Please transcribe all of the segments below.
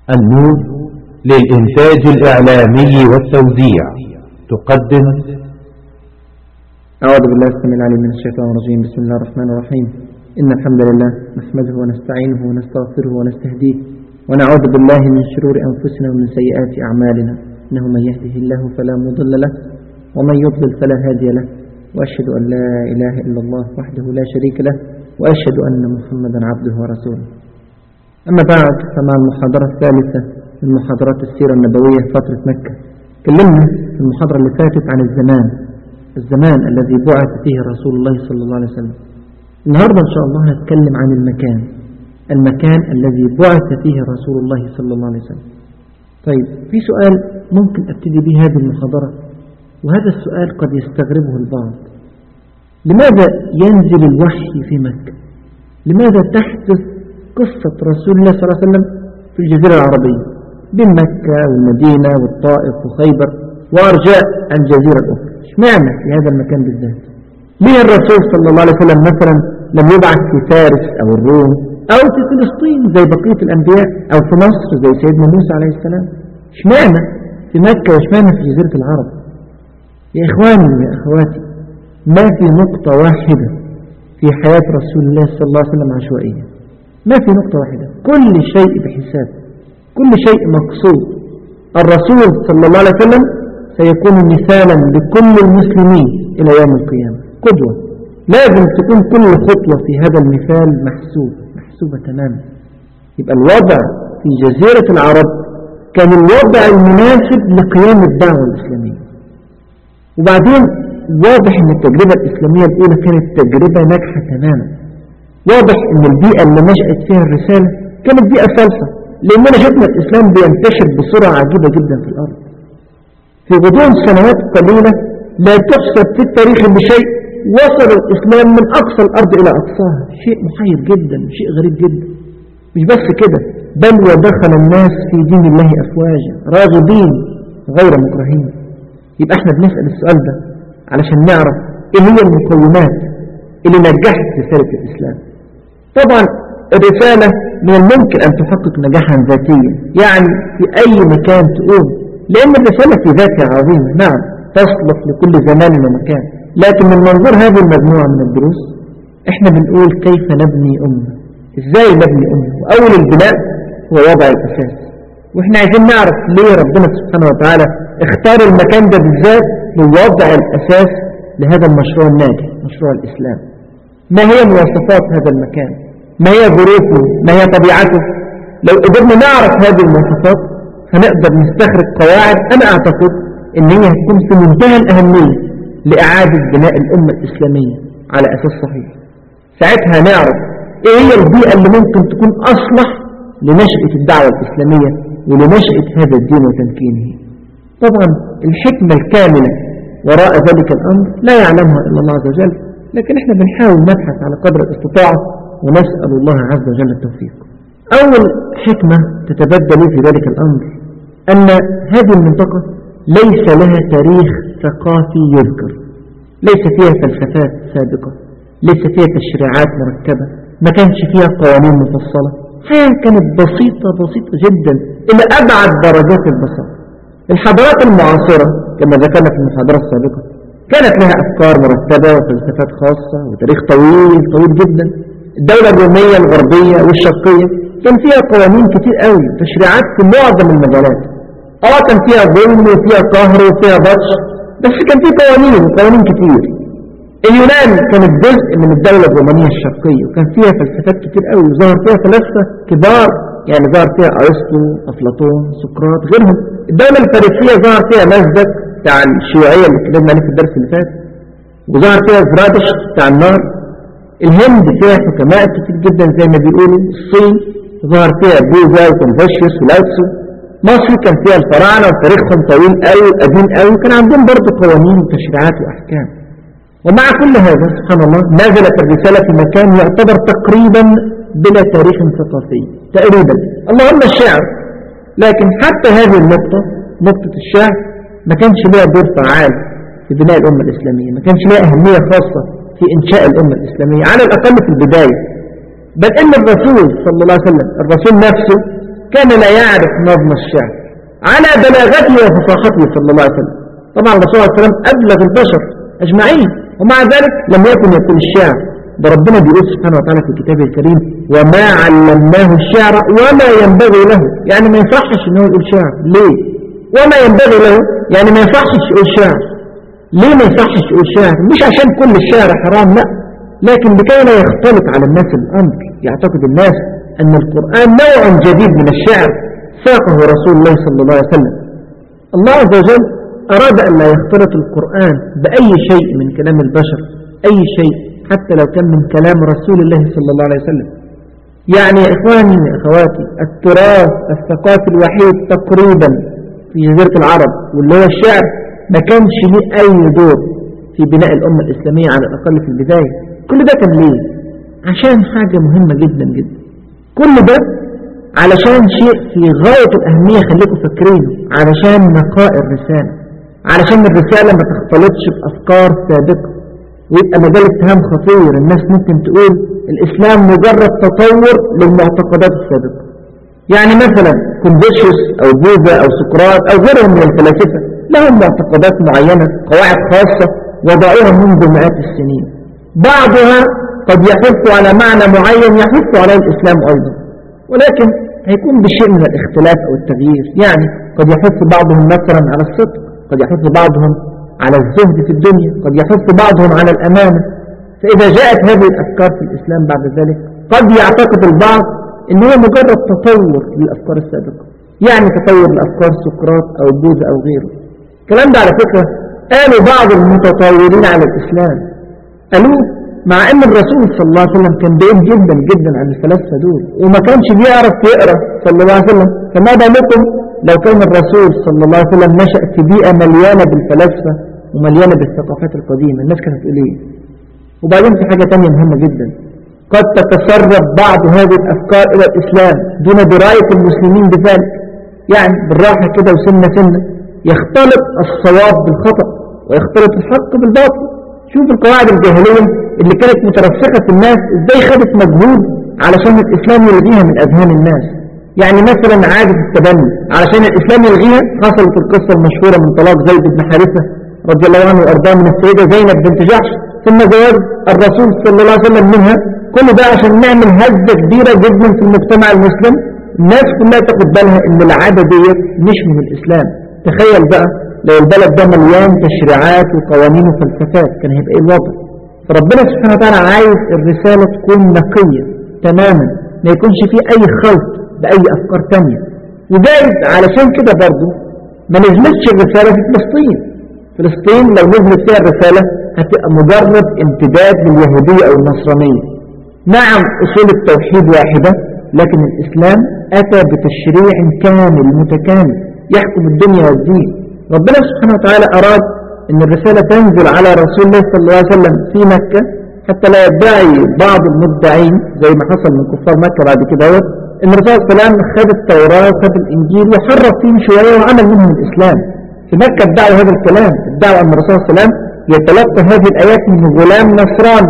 النون للإنتاج الإعلامي والتوزيع تقدم أعوذ بالله السميع العليم من الشيطان الرجيم بسم الله الرحمن الرحيم إن الحمد لله نحمده ونستعينه ونستغفره ونستهديه ونعوذ بالله من شرور أنفسنا ومن سيئات أعمالنا إنه من يهده الله فلا مضل له ومن يضلل فلا هادي له وأشهد أن لا إله إلا الله وحده لا شريك له وأشهد أن محمدا عبده ورسوله أما بعد فمع المحاضرة الثالثة من محاضرات السيرة النبوية فترة مكة كلمنا في المحاضرة اللي فاتت عن الزمان الزمان الذي بعث فيه رسول الله صلى الله عليه وسلم النهاردة إن شاء الله نتكلم عن المكان المكان الذي بعث فيه رسول الله صلى الله عليه وسلم طيب في سؤال ممكن أبتدي به هذه المحاضرة وهذا السؤال قد يستغربه البعض لماذا ينزل الوحي في مكة لماذا تحدث قصة رسول الله صلى الله عليه وسلم في الجزيرة العربية بين مكة والمدينة والطائف وخيبر وأرجاء الجزيرة الأخرى اشمعنى في هذا المكان بالذات ليه الرسول صلى الله عليه وسلم مثلا لم يبعث في فارس أو الروم أو في فلسطين زي بقية الأنبياء أو في مصر زي سيدنا موسى عليه السلام اشمعنى في مكة واشمعنى في جزيرة العرب يا إخواني يا أخواتي ما في نقطة واحدة في حياة رسول الله صلى الله عليه وسلم عشوائية ما في نقطة واحدة كل شيء بحساب كل شيء مقصود الرسول صلى الله عليه وسلم سيكون مثالا لكل المسلمين إلى يوم القيامة قدوة لازم تكون كل خطوة في هذا المثال محسوب محسوبة تماما يبقى الوضع في جزيرة العرب كان الوضع المناسب لقيام الدعوة الإسلامية وبعدين واضح ان التجربة الإسلامية الأولى كانت تجربة ناجحة تماما واضح ان البيئة اللي نشأت فيها الرسالة كانت بيئة صالحة لأننا شفنا الإسلام بينتشر بسرعة عجيبة جدا في الأرض في غضون سنوات قليلة لا تحسب في التاريخ بشيء وصل الإسلام من أقصى الأرض إلى أقصاها شيء محير جدا شيء غريب جدا مش بس كده بل ودخل الناس في دين الله أفواجا راغبين غير مكرهين يبقى احنا بنسأل السؤال ده علشان نعرف ايه هي المقومات اللي نجحت رسالة الإسلام طبعا الرسالة من الممكن أن تحقق نجاحا ذاتيا يعني في أي مكان تقوم لأن الرسالة في ذاتها عظيمة نعم تصلح لكل زمان ومكان لكن من منظور هذه المجموعة من الدروس احنا بنقول كيف نبني أمة ازاي نبني أمة وأول البناء هو وضع الأساس واحنا عايزين نعرف ليه ربنا سبحانه وتعالى اختار المكان ده بالذات لوضع الأساس لهذا المشروع الناجح مشروع الإسلام ما هي مواصفات هذا المكان ما هي ظروفه ما هي طبيعته لو قدرنا نعرف هذه المواصفات هنقدر نستخرج قواعد أنا أعتقد إن هي هتكون في منتهى الأهمية لإعادة بناء الأمة الإسلامية على أساس صحيح ساعتها نعرف إيه هي البيئة اللي ممكن تكون أصلح لنشأة الدعوة الإسلامية ولنشأة هذا الدين وتمكينه طبعا الحكمة الكاملة وراء ذلك الأمر لا يعلمها إلا الله عز وجل لكن احنا بنحاول نبحث على قدر الاستطاعة ونسأل الله عز وجل التوفيق أول حكمة تتبدل في ذلك الأمر أن هذه المنطقة ليس لها تاريخ ثقافي يذكر ليس فيها فلسفات سابقة ليس فيها تشريعات مركبة ما كانش فيها قوانين مفصلة حياة كانت بسيطة بسيطة جدا إلى أبعد درجات البساطة الحضارات المعاصرة كما ذكرنا في المحاضرة السابقة كانت لها أفكار مرتبة وفلسفات خاصة وتاريخ طويل طويل جدا الدولة الرومية الغربية والشرقية كان فيها قوانين كتير قوي تشريعات في معظم المجالات اه كان فيها ظلم وفيها قهر وفيها بطش بس كان فيه قوانين وقوانين كتير اليونان كانت جزء من الدولة الرومانية الشرقية وكان فيها فلسفات كتير قوي وظهر فيها فلاسفة كبار يعني ظهر فيها أرسطو أفلاطون سقراط غيرهم الدولة الفارسية ظهر فيها مزدك بتاع الشيوعية اللي اتكلمنا عليه في الدرس اللي فات وظهر فيها زرادش بتاع النار الهند فيها حكماء كتير جدا زي ما بيقولوا الصين ظهر فيها بوذا وكونفوشيوس ولاوتسو مصر كان فيها الفراعنة وتاريخهم طويل قوي قديم قوي وكان عندهم برضه قوانين وتشريعات وأحكام ومع كل هذا سبحان الله نزلت الرسالة في مكان يعتبر تقريبا بلا تاريخ ثقافي تقريبا اللهم الشعر لكن حتى هذه النقطة نقطة الشعر ما كانش لها دور فعال في بناء الأمة الإسلامية ما كانش لها أهمية خاصة في إنشاء الأمة الإسلامية على الأقل في البداية بل إن الرسول صلى الله عليه وسلم الرسول نفسه كان لا يعرف نظم الشعر على بلاغته وفصاحته صلى الله عليه وسلم طبعا الرسول صلى الله عليه وسلم أبلغ البشر أجمعين ومع ذلك لم يكن يقول الشعر ده ربنا بيقول سبحانه وتعالى في كتابه الكريم وما علمناه الشعر وما ينبغي له يعني ما ينفعش انه يقول شعر ليه وما ينبغي له يعني ما ينفعش يقول شعر ليه ما ينفعش يقول شعر مش عشان كل الشعر حرام لا لكن لكي لا يختلط على الناس الأمر يعتقد الناس أن القرآن نوع جديد من الشعر ساقه رسول الله صلى الله عليه وسلم الله عز وجل أراد أن لا يختلط القرآن بأي شيء من كلام البشر أي شيء حتى لو كان من كلام رسول الله صلى الله عليه وسلم يعني يا إخواني يا أخواتي التراث الثقافي الوحيد تقريبا في جزيرة العرب واللي هو الشعر ما كانش ليه أي دور في بناء الأمة الإسلامية على الأقل في البداية كل ده كان ليه عشان حاجة مهمة جدا جدا كل ده علشان شيء في غاية الأهمية خليكم فاكرين علشان نقاء الرسالة علشان الرسالة ما تختلطش بأفكار سابقة ويبقى مجال اتهام خطير الناس ممكن تقول الإسلام مجرد تطور للمعتقدات السابقة يعني مثلا كونفوشيوس أو بوذا أو سقراط أو غيرهم من الفلاسفة لهم معتقدات معينة قواعد خاصة وضعوها منذ مئات السنين بعضها قد يحث على معنى معين يحث عليه الإسلام أيضا ولكن هيكون بشيء من الاختلاف أو التغيير يعني قد يحث بعضهم مثلا على الصدق قد يحث بعضهم على الزهد في الدنيا قد يحث بعضهم على الأمانة فإذا جاءت هذه الأفكار في الإسلام بعد ذلك قد يعتقد البعض إن هو مجرد تطور للأفكار السابقة يعني تطور لأفكار سقراط أو بوذا أو غيره الكلام ده على فكرة قالوا بعض المتطورين على الإسلام قالوا مع ان الرسول صلى الله عليه وسلم كان بعيد جدا جدا عن الفلاسفة دول وما كانش بيعرف يقرأ صلى الله عليه وسلم فما بالكم لو كان الرسول صلى الله عليه وسلم نشأ في بيئة مليانة بالفلاسفة ومليانة بالثقافات القديمة الناس كانت تقول ايه وبعدين في حاجة تانية مهمة جدا قد تتسرب بعض هذه الأفكار إلى الإسلام دون دراية المسلمين بذلك يعني بالراحة كده وسنة سنة يختلط الصواب بالخطأ ويختلط الحق بالباطل شوف القواعد الجاهلية اللي كانت مترسخة في الناس ازاي خدت مجهود علشان الإسلام يلغيها من أذهان الناس يعني مثلا عادة التبني علشان الإسلام يلغيها حصلت القصة المشهورة من طلاق زيد بن حارثة رضي الله عنه وأرضاه من السيدة زينب بنت جحش ثم زواج الرسول صلى الله عليه وسلم منها كل ده عشان نعمل هزة كبيرة جدا في المجتمع المسلم الناس كلها تاخد بالها ان العادة دي مش من الإسلام تخيل بقى لو البلد ده مليان تشريعات وقوانين وفلسفات كان هيبقى ايه الوضع فربنا سبحانه وتعالى عايز الرسالة تكون نقية تماما ما يكونش فيه اي خلط بأي افكار تانية وجايز علشان كده برضو ما نزلتش الرسالة في فلسطين فلسطين لو نزلت فيها الرسالة هتبقى مجرد امتداد لليهودية او النصرانية نعم اصول التوحيد واحدة لكن الاسلام اتى بتشريع كامل متكامل يحكم الدنيا والدين ربنا سبحانه وتعالى أراد أن الرسالة تنزل على رسول الله صلى الله عليه وسلم في مكة حتى لا يدعي بعض المدعين زي ما حصل من كفار مكة بعد كده أن الرسول صلى الله عليه وسلم خد التوراة وخد الإنجيل وحرف فيه شوية وعمل منهم الإسلام في مكة ادعوا هذا الكلام ادعوا أن الرسول صلى الله عليه وسلم يتلقى هذه الآيات من غلام نصراني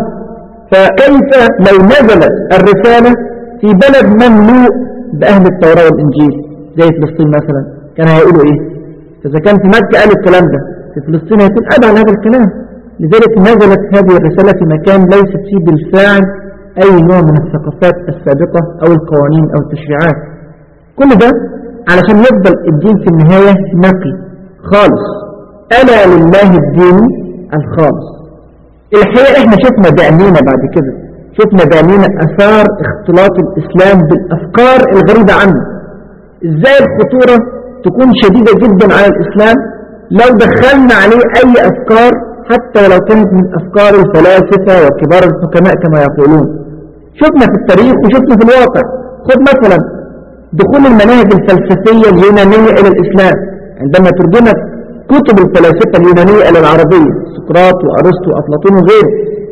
فكيف لو نزلت الرسالة في بلد مملوء بأهل التوراة والإنجيل زي فلسطين مثلا كان هيقولوا إيه فإذا كان في مكة قالوا الكلام ده في فلسطين هيكون أدعى هذا الكلام لذلك نزلت هذه الرسالة في مكان ليست فيه بالفعل أي نوع من الثقافات السابقة أو القوانين أو التشريعات كل ده علشان يفضل الدين في النهاية نقي خالص ألا لله الدين الخالص الحقيقة احنا شفنا بعينينا بعد كده شفنا بعينينا أثار اختلاط الإسلام بالأفكار الغريبة عنه ازاي الخطورة تكون شديدة جدا على الإسلام لو دخلنا عليه أي أفكار حتى لو كانت من أفكار الفلاسفة وكبار الحكماء كما يقولون شفنا في التاريخ وشفنا في الواقع خذ مثلا دخول المناهج الفلسفية اليونانية إلى الإسلام عندما ترجمت كتب الفلاسفة اليونانية إلى العربية سقراط وأرسطو وأفلاطون وغيره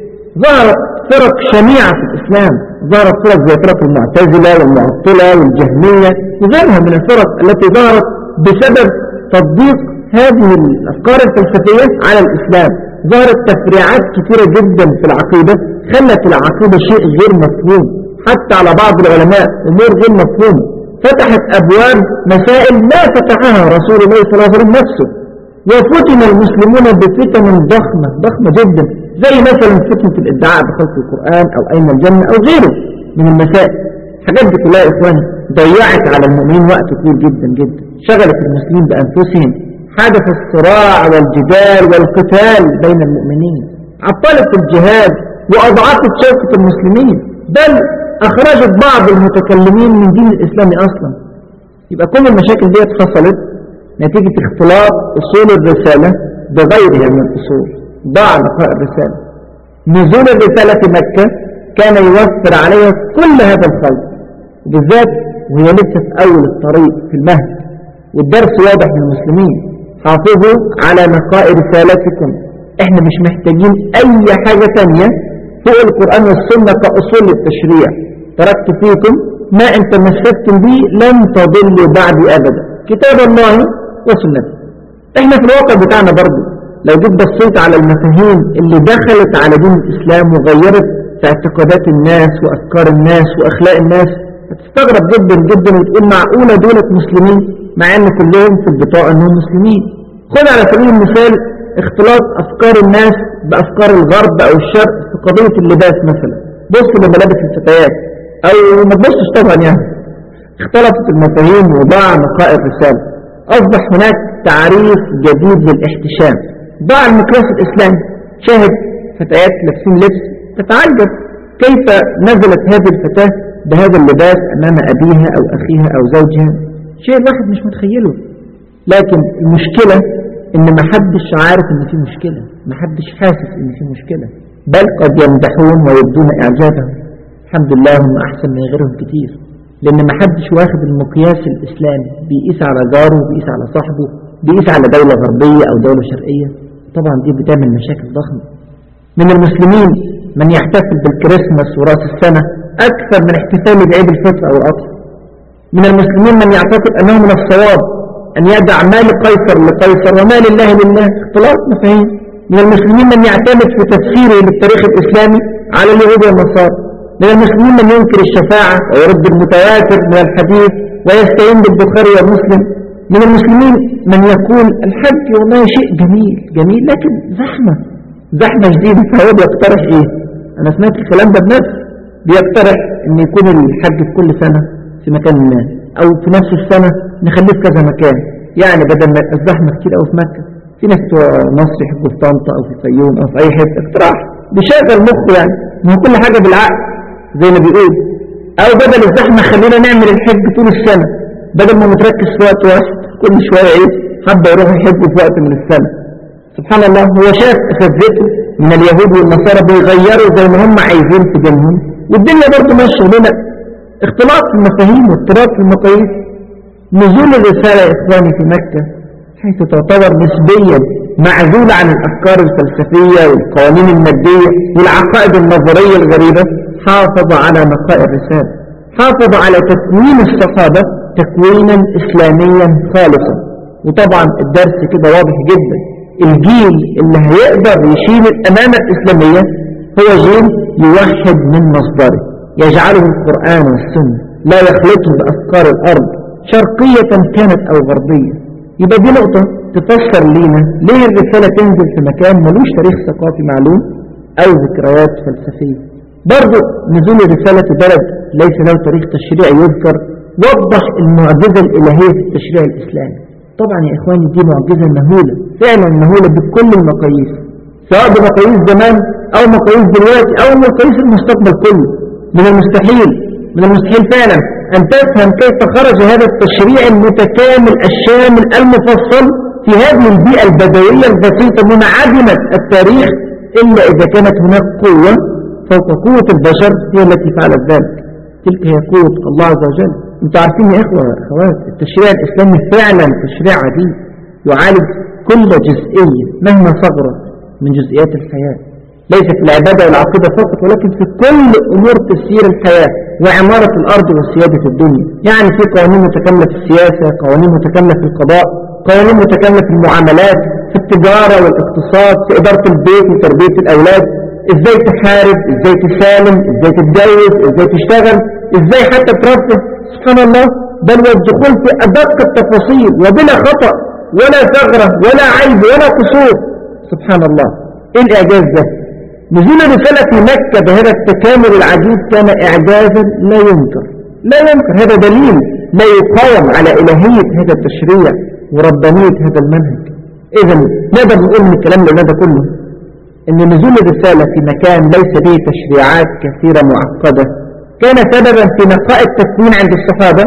ظهرت فرق شنيعة في الإسلام ظهرت فرق زي فرق المعتزلة والمعطلة والجهمية وغيرها من الفرق التي ظهرت بسبب تطبيق هذه الأفكار الفلسفية على الإسلام ظهرت تفريعات كثيرة جدا في العقيدة خلت العقيدة شيء غير مفهوم حتى على بعض العلماء أمور غير مفهومة فتحت أبواب مسائل ما فتحها رسول الله صلى الله عليه وسلم نفسه وفتن المسلمون بفتن ضخمة ضخمة جدا زي مثلا فتنة الادعاء بخلق القرآن أو أين الجنة أو غيره من المسائل الحاجات دي كلها يا إخواني ضيعت على المؤمنين وقت طويل جدا جدا شغلت المسلمين بأنفسهم حدث الصراع والجدال والقتال بين المؤمنين عطلت الجهاد وأضعفت شوكة المسلمين بل أخرجت بعض المتكلمين من دين الإسلام أصلا يبقى كل المشاكل دي حصلت نتيجة اختلاط أصول الرسالة بغيرها من الأصول ضاع لقاء الرسالة نزول الرسالة في مكة كان يوفر عليها كل هذا الخلق وبالذات وهي لسه في أول الطريق في المهد والدرس واضح للمسلمين حافظوا على نقاء رسالتكم احنا مش محتاجين اي حاجة تانية فوق القرآن والسنة كأصول للتشريع تركت فيكم ما ان تمسكتم به لن تضلوا بعد ابدا كتاب الله وسنته احنا في الواقع بتاعنا برضو لو جيت بصيت على المفاهيم اللي دخلت على دين الاسلام وغيرت في اعتقادات الناس وافكار الناس واخلاق الناس هتستغرب جدا جدا وتقول معقولة دولة مسلمين مع ان كلهم في البطاقة انهم مسلمين خذ على سبيل المثال اختلاط افكار الناس بافكار الغرب او الشرق في قضية اللباس مثلا بص لملابس الفتيات او ما تبصش طبعا يعني اختلطت المفاهيم وضاع نقاء الرسالة اصبح هناك تعريف جديد للاحتشام ضاع المقياس الاسلامي شاهد فتيات لابسين لبس تتعجب كيف نزلت هذه الفتاة بهذا اللباس امام ابيها او اخيها او زوجها شيء الواحد مش متخيله لكن المشكلة ان ما حدش عارف ان في مشكلة ما حدش حاسس ان في مشكلة بل قد يمدحون ويبدون اعجابهم الحمد لله هم احسن من غيرهم كتير لان ما حدش واخد المقياس الاسلامي بيقيس على جاره بيقيس على صاحبه بيقيس على دولة غربية او دولة شرقية طبعا دي بتعمل مشاكل ضخمة من المسلمين من يحتفل بالكريسماس وراس السنة اكثر من احتفاله بعيد الفطر او الاضحى من المسلمين من يعتقد أنه من الصواب أن يدع ما لقيصر لقيصر وما لله لله اختلاط مفاهيم من المسلمين من يعتمد في تفسيره للتاريخ الإسلامي على اليهود والنصارى من المسلمين من ينكر الشفاعة ويرد المتواتر من الحديث ويستعين بالبخاري ومسلم من المسلمين من يقول الحج والله شيء جميل جميل لكن زحمة زحمة شديدة فهو بيقترح ايه انا سمعت الكلام ده بنفسي بيقترح ان يكون الحج في كل سنة في مكان ما او في نفس السنة نخليه في كذا مكان يعني بدل ما يبقى الزحمة كتير قوي في مكة في ناس بتوع مصر يحبوا في طنطا او في الفيوم او في اي حتة اقتراح بيشغل مخه يعني ما هو كل حاجة بالعقل زي ما بيقول او بدل الزحمة خلينا نعمل الحج طول السنة بدل ما نتركز في وقت واحد كل شوية ايه حبة يروح يحج في وقت من السنة سبحان الله هو شاف اساتذته من اليهود والنصارى بيغيروا زي ما هم عايزين في دينهم والدنيا برضه ماشيه لنا اختلاط في المفاهيم واضطراب في المقاييس نزول الرسالة يا إخواني في مكة حيث تعتبر نسبيا معزولة عن الأفكار الفلسفية والقوانين المادية والعقائد النظرية الغريبة حافظ على نقاء الرسالة حافظ على تكوين الصحابة تكوينا إسلاميا خالصا وطبعا الدرس كده واضح جدا الجيل اللي هيقدر يشيل الأمانة الإسلامية هو جيل يوحد من مصدره يجعله القرآن والسنة لا يخلطه بأفكار الأرض شرقية كانت أو غربية يبقى دي نقطة تفسر لينا ليه الرسالة تنزل في مكان ملوش تاريخ ثقافي معلوم أو ذكريات فلسفية برضو نزول الرسالة في بلد ليس له تاريخ تشريعي يذكر وضح المعجزة الإلهية في التشريع الإسلامي طبعا يا إخواني دي معجزة مهولة فعلا مهولة بكل المقاييس سواء بمقاييس زمان أو مقاييس دلوقتي أو مقاييس المستقبل كله من المستحيل من المستحيل فعلا أن تفهم كيف خرج هذا التشريع المتكامل الشامل المفصل في هذه البيئة البدوية البسيطة منعدمة التاريخ إلا إذا كانت هناك قوة فوق قوة البشر هي التي فعلت ذلك تلك هي قوة الله عز وجل انتوا عارفين يا إخوة أخوات التشريع الإسلامي فعلا تشريع عديد يعالج كل جزئية مهما صغرت من جزئيات الحياة ليس في العبادة والعقيدة فقط ولكن في كل أمور تسيير الحياة وعمارة الأرض وسيادة الدنيا يعني في قوانين متكاملة في السياسة قوانين متكاملة في القضاء قوانين متكاملة في المعاملات في التجارة والاقتصاد في إدارة البيت وتربية الأولاد إزاي تحارب إزاي تسالم إزاي تتجوز إزاي تشتغل إزاي حتى ترفه سبحان الله بل والدخول في أدق التفاصيل وبلا خطأ ولا ثغرة ولا عيب ولا قصور سبحان الله إيه الإعجاز ده نزول الرسالة في مكة بهذا التكامل العجيب كان إعجازا لا ينكر لا ينكر هذا دليل لا يقاوم على إلهية هذا التشريع وربانية هذا المنهج إذا نقدر نقول من الكلام اللي ده كله أن نزول الرسالة في مكان ليس به تشريعات كثيرة معقدة كان سببا في نقاء التكوين عند الصحابة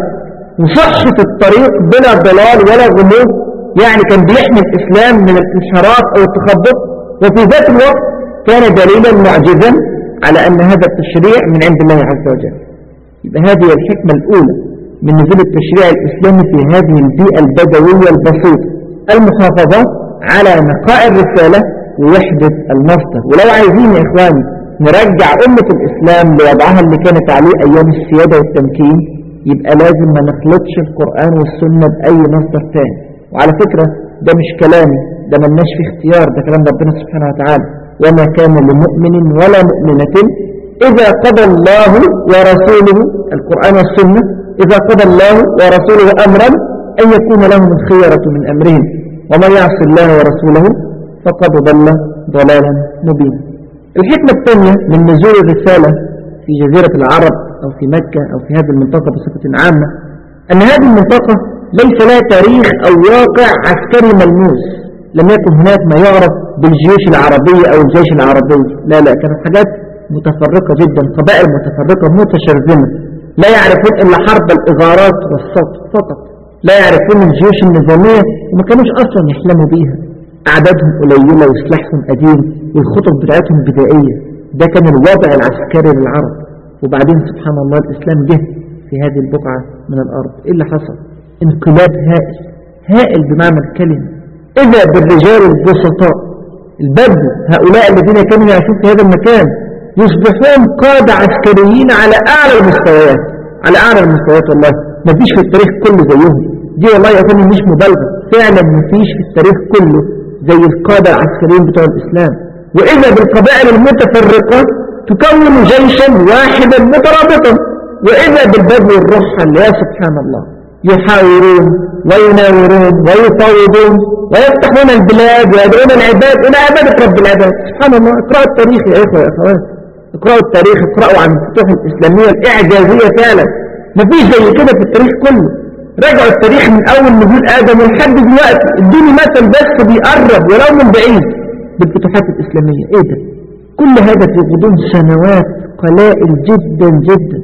وصحة الطريق بلا ضلال ولا غموض يعني كان بيحمي الإسلام من الانحراف أو التخبط وفي ذات الوقت كان دليلا معجزا على أن هذا التشريع من عند الله عز وجل يبقى هذه الحكمة الأولى من نزول التشريع الإسلامي في هذه البيئة البدوية البسيطة المحافظة على نقاء الرسالة ووحدة المصدر ولو عايزين يا إخواني نرجع أمة الإسلام لوضعها اللي كانت عليه أيام السيادة والتمكين يبقى لازم ما نخلطش القرآن والسنة بأي مصدر ثاني وعلى فكرة ده مش كلامي ده ملناش في اختيار ده كلام ربنا سبحانه وتعالى وما كان لمؤمن ولا مؤمنة إذا قضى الله ورسوله القرآن والسنة إذا قضى الله ورسوله أمرا أن يكون لهم الخيرة من أمرهم ومن يعص الله ورسوله فقد ضل ضلالا مبينا الحكمة الثانية من نزول الرسالة في جزيرة العرب أو في مكة أو في هذه المنطقة بصفة عامة أن هذه المنطقة ليس لها تاريخ أو واقع عسكري ملموس لم يكن هناك ما يعرف بالجيوش العربية أو الجيش العربي لا لا كانت حاجات متفرقة جدا قبائل متفرقة متشرذمة لا يعرفون إلا حرب الإغارات والصوت فقط لا يعرفون الجيوش النظامية وما كانوش أصلا يحلموا بيها أعدادهم قليلة وسلاحهم قديم والخطط بتاعتهم بدائية ده كان الوضع العسكري للعرب وبعدين سبحان الله الإسلام جه في هذه البقعة من الأرض إيه اللي حصل انقلاب هائل هائل بمعنى الكلمة إذا بالرجال البسطاء البدو هؤلاء الذين كانوا يعيشون في هذا المكان يصبحون قادة عسكريين على أعلى المستويات على أعلى المستويات والله ما فيش في التاريخ كله زيهم دي والله يا أخواني مش مبالغة فعلا ما فيش في التاريخ كله زي القادة العسكريين بتوع الإسلام وإذا بالقبائل المتفرقة تكون جيشا واحدا مترابطا وإذا بالبدو الرحل يا سبحان الله يحاورون ويناورون ويفاوضون ويفتحون البلاد ويدعون العباد إلى عبادة رب العباد سبحان الله اقرأوا التاريخ يا إخوة يا أخوات اقرأوا التاريخ اقرأوا عن الفتوح الإسلامية الإعجازية فعلا مفيش زي كده في التاريخ كله رجعوا التاريخ من أول نزول آدم لحد دلوقتي ادوني مثل بس بيقرب ولو من بعيد بالفتوحات الإسلامية إيه ده كل هذا في غضون سنوات قلائل جدا جدا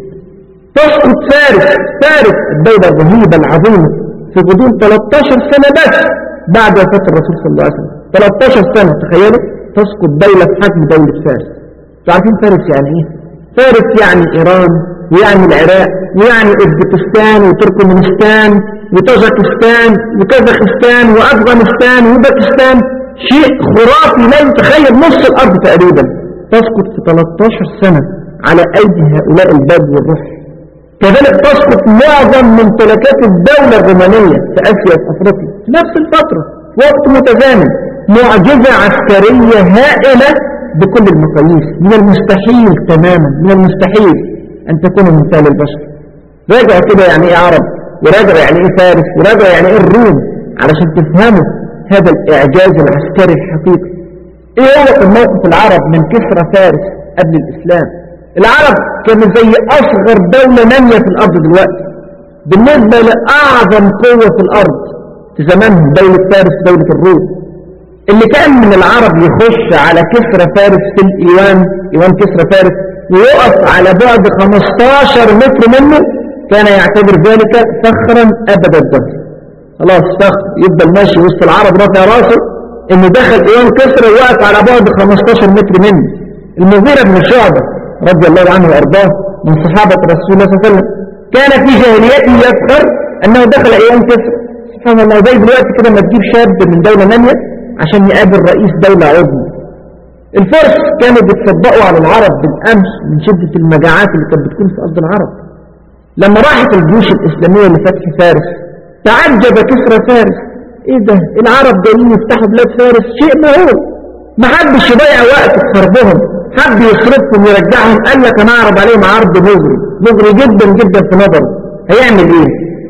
تسقط فارس فارس الدولة الرهيبة العظيمة في غضون 13 سنة بس بعد وفاة الرسول صلى الله عليه وسلم 13 سنة تخيلوا تسقط دولة في حجم دولة فارس عارفين فارس يعني ايه فارس يعني ايران ويعني العراق ويعني اوزبكستان وتركمانستان وطاجكستان وكازاخستان وافغانستان وباكستان شيء خرافي لا يتخيل نص الارض تقريبا تسقط في 13 سنة على ايدي هؤلاء البدو والرح كذلك تسقط معظم ممتلكات الدولة الرومانية في اسيا وفي افريقيا في نفس الفترة وقت متزامن معجزة عسكرية هائلة بكل المقاييس من المستحيل تماما من المستحيل أن تكون مثال البشر راجع كده يعني إيه عرب وراجع يعني إيه فارس وراجع يعني إيه الروم علشان تفهموا هذا الإعجاز العسكري الحقيقي إيه هو كان موقف العرب من كسرى فارس قبل الإسلام العرب كانوا زي أصغر دولة نامية في الأرض دلوقتي بالنسبة لأعظم قوة في الأرض في زمانهم دولة فارس دولة الروم اللي كان من العرب يخش على كسرى فارس في الإيوان إيوان كسرى فارس ويقف على بعد 15 متر منه كان يعتبر ذلك فخرا أبد الدهر خلاص فخر يفضل ماشي وسط العرب رافع راسه انه دخل إيوان كسرى ويقف على بعد 15 متر منه المغيرة بن شعبة رضي الله عنه وأرضاه من صحابة رسول الله صلى الله عليه وسلم كان في جاهليته يفخر أنه دخل إيوان كسرى سبحان الله زي دلوقتي كده ما تجيب شاب من دولة نامية عشان يقابل رئيس دولة عظمى الفرس كانوا بيتصدقوا على العرب بالأمس من شدة المجاعات اللي كانت بتكون في أرض العرب لما راحت الجيوش الإسلامية لفتح فارس تعجب كسرى فارس ايه ده العرب جايين يفتحوا بلاد فارس شيء مهول ما حدش يضيع وقت في حربهم حد يصرفهم ويرجعهم قال لك انا اعرض عليهم عرض مغري مغري جدا جدا في نظره هيعمل ايه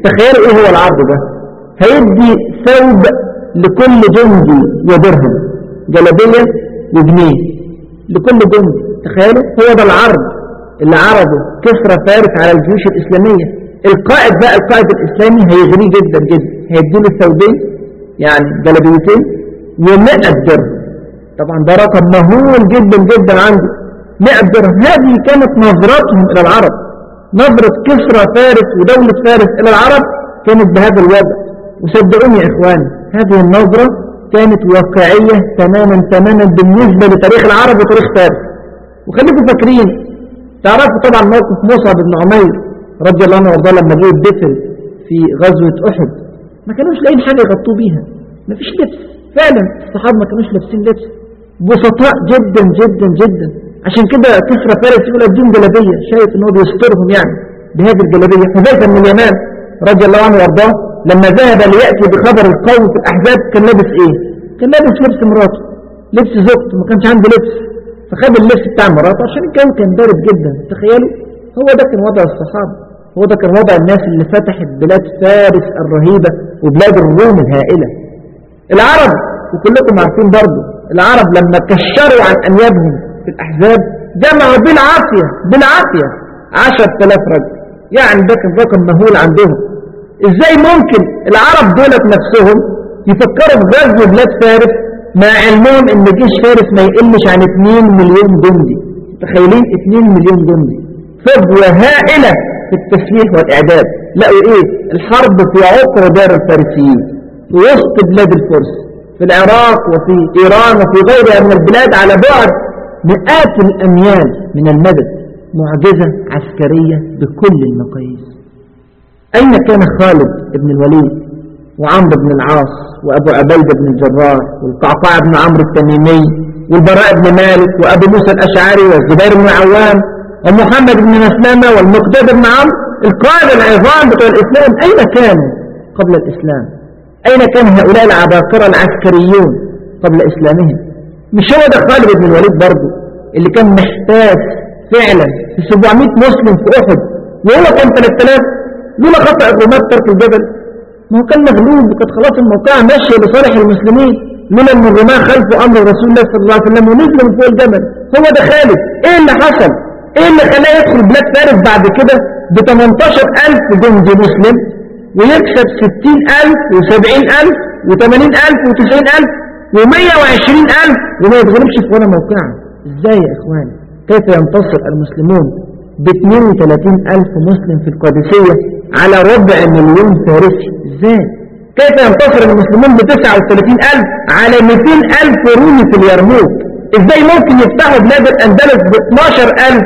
تخيلوا ايه هو العرض ده هيدي ثوب لكل جندي ودرهم جلبية وجنيه لكل جندي تخيلوا هو ده العرض اللي عرضه كسرى فارس على الجيوش الإسلامية القائد بقى القائد الإسلامي هيغريه جدا جدا هيديله الثوبين يعني جلبيتين و100 درهم طبعا ده رقم مهول جدا جدا عنده 100 درهم هذه كانت نظرتهم إلى العرب نظرة كسرى فارس ودولة فارس إلى العرب كانت بهذا الوضع وصدقوني يا إخواني هذه النظرة كانت واقعية تماما تماما بالنسبة لتاريخ العرب وتاريخ فارس وخليكم فاكرين تعرفوا طبعا موقف مصعب بن عمير رضي الله عنه وارضاه لما جه الدفن في غزوة أحد ما كانوش لاقيين حاجة يغطوا بيها ما فيش لبس فعلا الصحابة ما كانوش لابسين لبس بسطاء جدا جدا جدا عشان كده كسرى فارس يقول الدين جلبية شايف ان هو بيسترهم يعني بهذه الجلبية حذيفة من اليمان رضي الله عنه وارضاه لما ذهب ليأتي بخبر القوم في الأحزاب كان لابس ايه كان لابس لبس مراته لبس زوجته ما كانش عنده لبس فخد اللبس بتاع مراته عشان الجو كان بارد جدا تخيلوا هو ده كان وضع الصحابة هو ده كان وضع الناس اللي فتحت بلاد فارس الرهيبة وبلاد الروم الهائلة العرب وكلكم عارفين برضه العرب لما كشروا عن أنيابهم في الأحزاب جمعوا بالعافية بالعافية عشر تلاف رجل يعني ده كان رقم مهول عندهم ازاي ممكن العرب دولت نفسهم يفكروا في غزو بلاد فارس مع علمهم ان جيش فارس ما يقلش عن 2 مليون جندي تخيلين 2 مليون جندي فجوة هائلة في التسليح والإعداد لقوا إيه الحرب في عقر دار الفارسيين في وسط بلاد الفرس في العراق وفي إيران وفي غيرها من البلاد على بعد مئات الأميال من المدد معجزة عسكرية بكل المقاييس أين كان خالد بن الوليد وعمرو بن العاص وأبو عبيدة بن الجراح والقعقاع بن عمرو التميمي والبراء بن مالك وأبو موسى الأشعري والزبير بن عوام ومحمد بن مسلمة والمقداد بن عمرو القادة العظام بتوع الإسلام أين كانوا قبل الإسلام أين كان هؤلاء العباقرة العسكريون قبل إسلامهم مش هو ده خالد بن الوليد برضه اللي كان محتاج فعلا في 700 مسلم في أحد وهو كان 3000 لولا خطأ الرماة ترك الجبل ما هو كان مغلوب وكانت خلاص الموقع ماشية لصالح المسلمين لولا ان الرماة خلفوا امر رسول الله صلى الله عليه وسلم ونزلوا من فوق الجبل هو ده خالد ايه اللي حصل ايه اللي خلاه يدخل بلاد فارس بعد كده ب 18000 جندي مسلم ويكسب 60000 و70000 و80000 و90000 و120000 وما يتغلبش في ولا موقع ازاي يا اخواني كيف ينتصر المسلمون ب 32000 مسلم في القادسية على ربع مليون فارسي ازاي كيف ينتصر المسلمون ب 39000 على 200000 رومي في اليرموك ازاي ممكن يفتحوا بلاد الاندلس ب 12000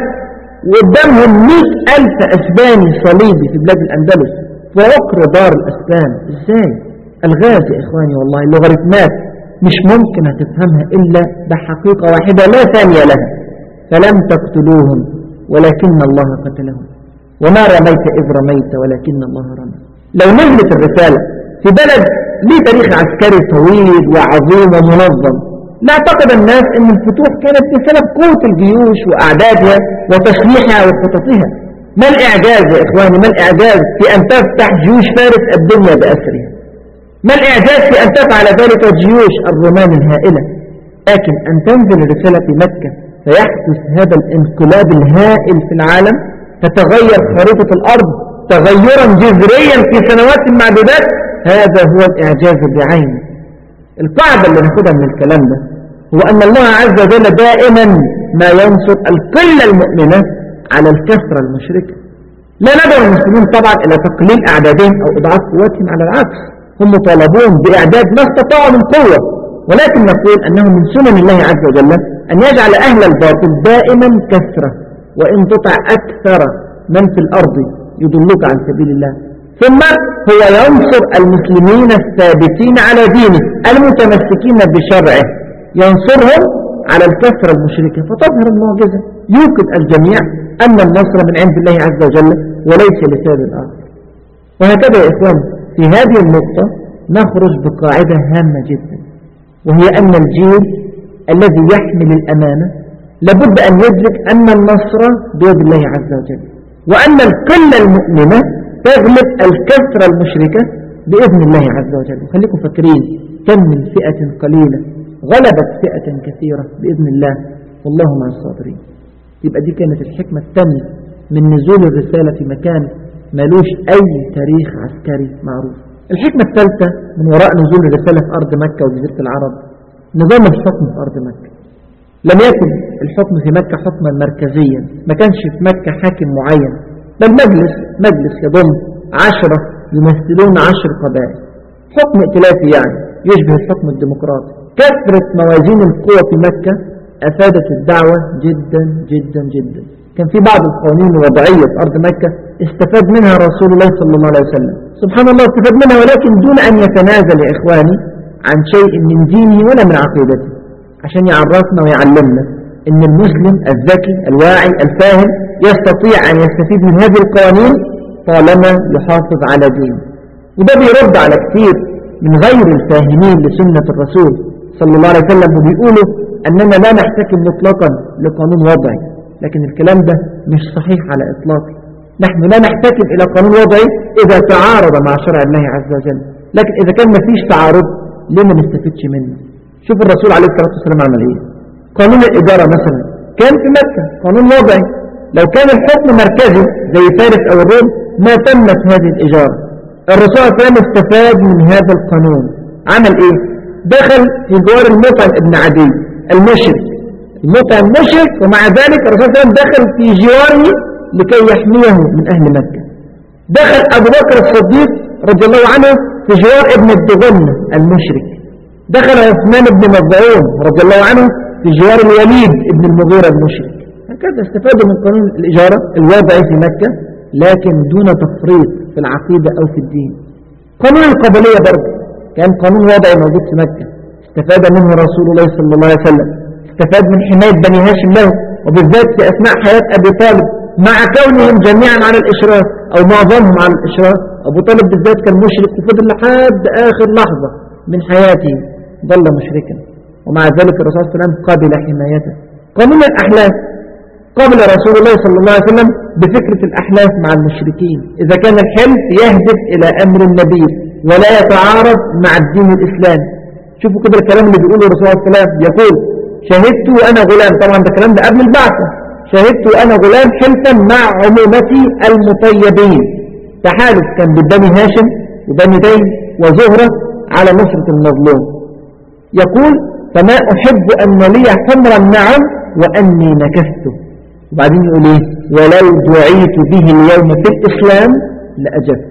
وقدامهم 100000 اسباني صليبي في بلاد الاندلس في عقر دار الاسبان ازاي الغاز يا اخواني والله اللوغاريتمات مش ممكن هتفهمها الا بحقيقة واحدة لا ثانية لها فلم تقتلوهم ولكن الله قتلهم وما رميت إذ رميت ولكن الله رمى لو نزلت الرسالة في بلد ليه تاريخ عسكري طويل وعظيم ومنظم نعتقد الناس أن الفتوح كانت بسبب قوة الجيوش وأعدادها وتسليحها وخططها ما الإعجاز يا إخواني ما الإعجاز في أن تفتح جيوش فارس الدنيا بأسرها ما الإعجاز في أن تفعل ذلك جيوش الرومان الهائلة لكن أن تنزل الرسالة في مكة فيحدث هذا الانقلاب الهائل في العالم تتغير خريطة الأرض تغيرا جذريا في سنوات معدودات هذا هو الإعجاز بعينه القاعدة اللي ناخدها من الكلام ده هو أن الله عز وجل دائما ما ينصر القلة المؤمنة على الكثرة المشركة لا ندعو المسلمين طبعا إلى تقليل أعدادهم أو إضعاف قوتهم على العكس هم مطالبون بإعداد ما استطاعوا من قوة ولكن نقول أنه من سنن الله عز وجل أن يجعل أهل الباطل دائما كثرة وإن تطع أكثر من في الأرض يضلوك عن سبيل الله ثم هو ينصر المسلمين الثابتين على دينه المتمسكين بشرعه ينصرهم على الكثرة المشركة فتظهر المعجزة يوقد الجميع أن النصر من عند الله عز وجل وليس لسبب آخر وهكذا يا إخوان في هذه النقطة نخرج بقاعدة هامة جدا وهي أن الجيل الذي يحمل الأمانة لابد أن يدرك أن النصر بيد الله عز وجل وأن القلة المؤمنة تغلب الكثرة المشركة بإذن الله عز وجل خليكم فاكرين كم من فئة قليلة غلبت فئة كثيرة بإذن الله والله مع الصابرين يبقى دي كانت الحكمة الثانية من نزول الرسالة في مكان ملوش أي تاريخ عسكري معروف الحكمة الثالثة من وراء نزول الرسالة في أرض مكة وجزيرة العرب نظام الحكم في أرض مكة لم يكن الحكم في مكة حكما مركزيا ما كانش في مكة حاكم معين بل مجلس مجلس يضم عشرة يمثلون عشر قبائل حكم ائتلافي يعني يشبه الحكم الديمقراطي كثرة موازين القوى في مكة أفادت الدعوة جدا جدا جدا كان في بعض القوانين الوضعية في أرض مكة استفاد منها رسول الله صلى الله عليه وسلم سبحان الله استفاد منها ولكن دون أن يتنازل يا إخواني عن شيء من دينه ولا من عقيدته عشان يعرفنا ويعلمنا ان المسلم الذكي الواعي الفاهم يستطيع أن يستفيد من هذه القوانين طالما يحافظ على دينه وده بيرد على كثير من غير الفاهمين لسنة الرسول صلى الله عليه وسلم وبيقولوا أننا لا نحتكم مطلقا لقانون وضعي لكن الكلام ده مش صحيح على إطلاق نحن لا نحتكم إلى قانون وضعي إذا تعارض مع شرع الله عز وجل لكن إذا كان ما فيش تعارض ليه ما نستفدش منه شوف الرسول عليه الصلاة والسلام عمل إيه قانون الإدارة مثلا كان في مكة قانون وضعي لو كان الحكم مركزي زي فارس أو الروم ما تمت هذه الإجارة الرسول عليه السلام استفاد من هذا القانون عمل إيه دخل في جوار المطعم ابن عدي المشرك المطعم مشرك ومع ذلك الرسول صلى الله عليه وسلم دخل في جواره لكي يحميه من أهل مكة دخل أبو بكر الصديق رضي الله عنه في جوار ابن الدغنة المشرك دخل عثمان بن مظعون رضي الله عنه في جوار الوليد ابن المغيرة المشرك هكذا استفادوا من قانون الإجارة الوضعي في مكة لكن دون تفريط في العقيدة أو في الدين قانون القبلية برضه كان قانون وضعي موجود في مكة استفاد منه رسول الله صلى الله عليه وسلم استفاد من حماية بني هاشم له وبالذات في أثناء حياة أبي طالب مع كونهم جميعا على الإشراف أو معظمهم على الإشراف أبو طالب بالذات كان مشرك وفضل لحد آخر لحظة من حياته ظل مشركا ومع ذلك الرسول صلى الله عليه وسلم قبل حمايته قانون الأحلاف قبل رسول الله صلى الله عليه وسلم بفكرة الأحلاف مع المشركين إذا كان الحلف يهدف إلى أمر النبي ولا يتعارض مع الدين الإسلامي شوفوا كده الكلام اللي بيقوله الرسول صلى الله عليه وسلم يقول شهدت وأنا غلام طبعا ده الكلام ده قبل البعثة شهدت وأنا غلام حلفا مع عمومتي المطيبين تحالف كان ببني هاشم وبني دين وزهرة على نصرة المظلوم يقول فما أحب أن لي حمرا نعم وأني نكست وبعدين يقول إيه ولو دعيت به اليوم في الإسلام لأجبت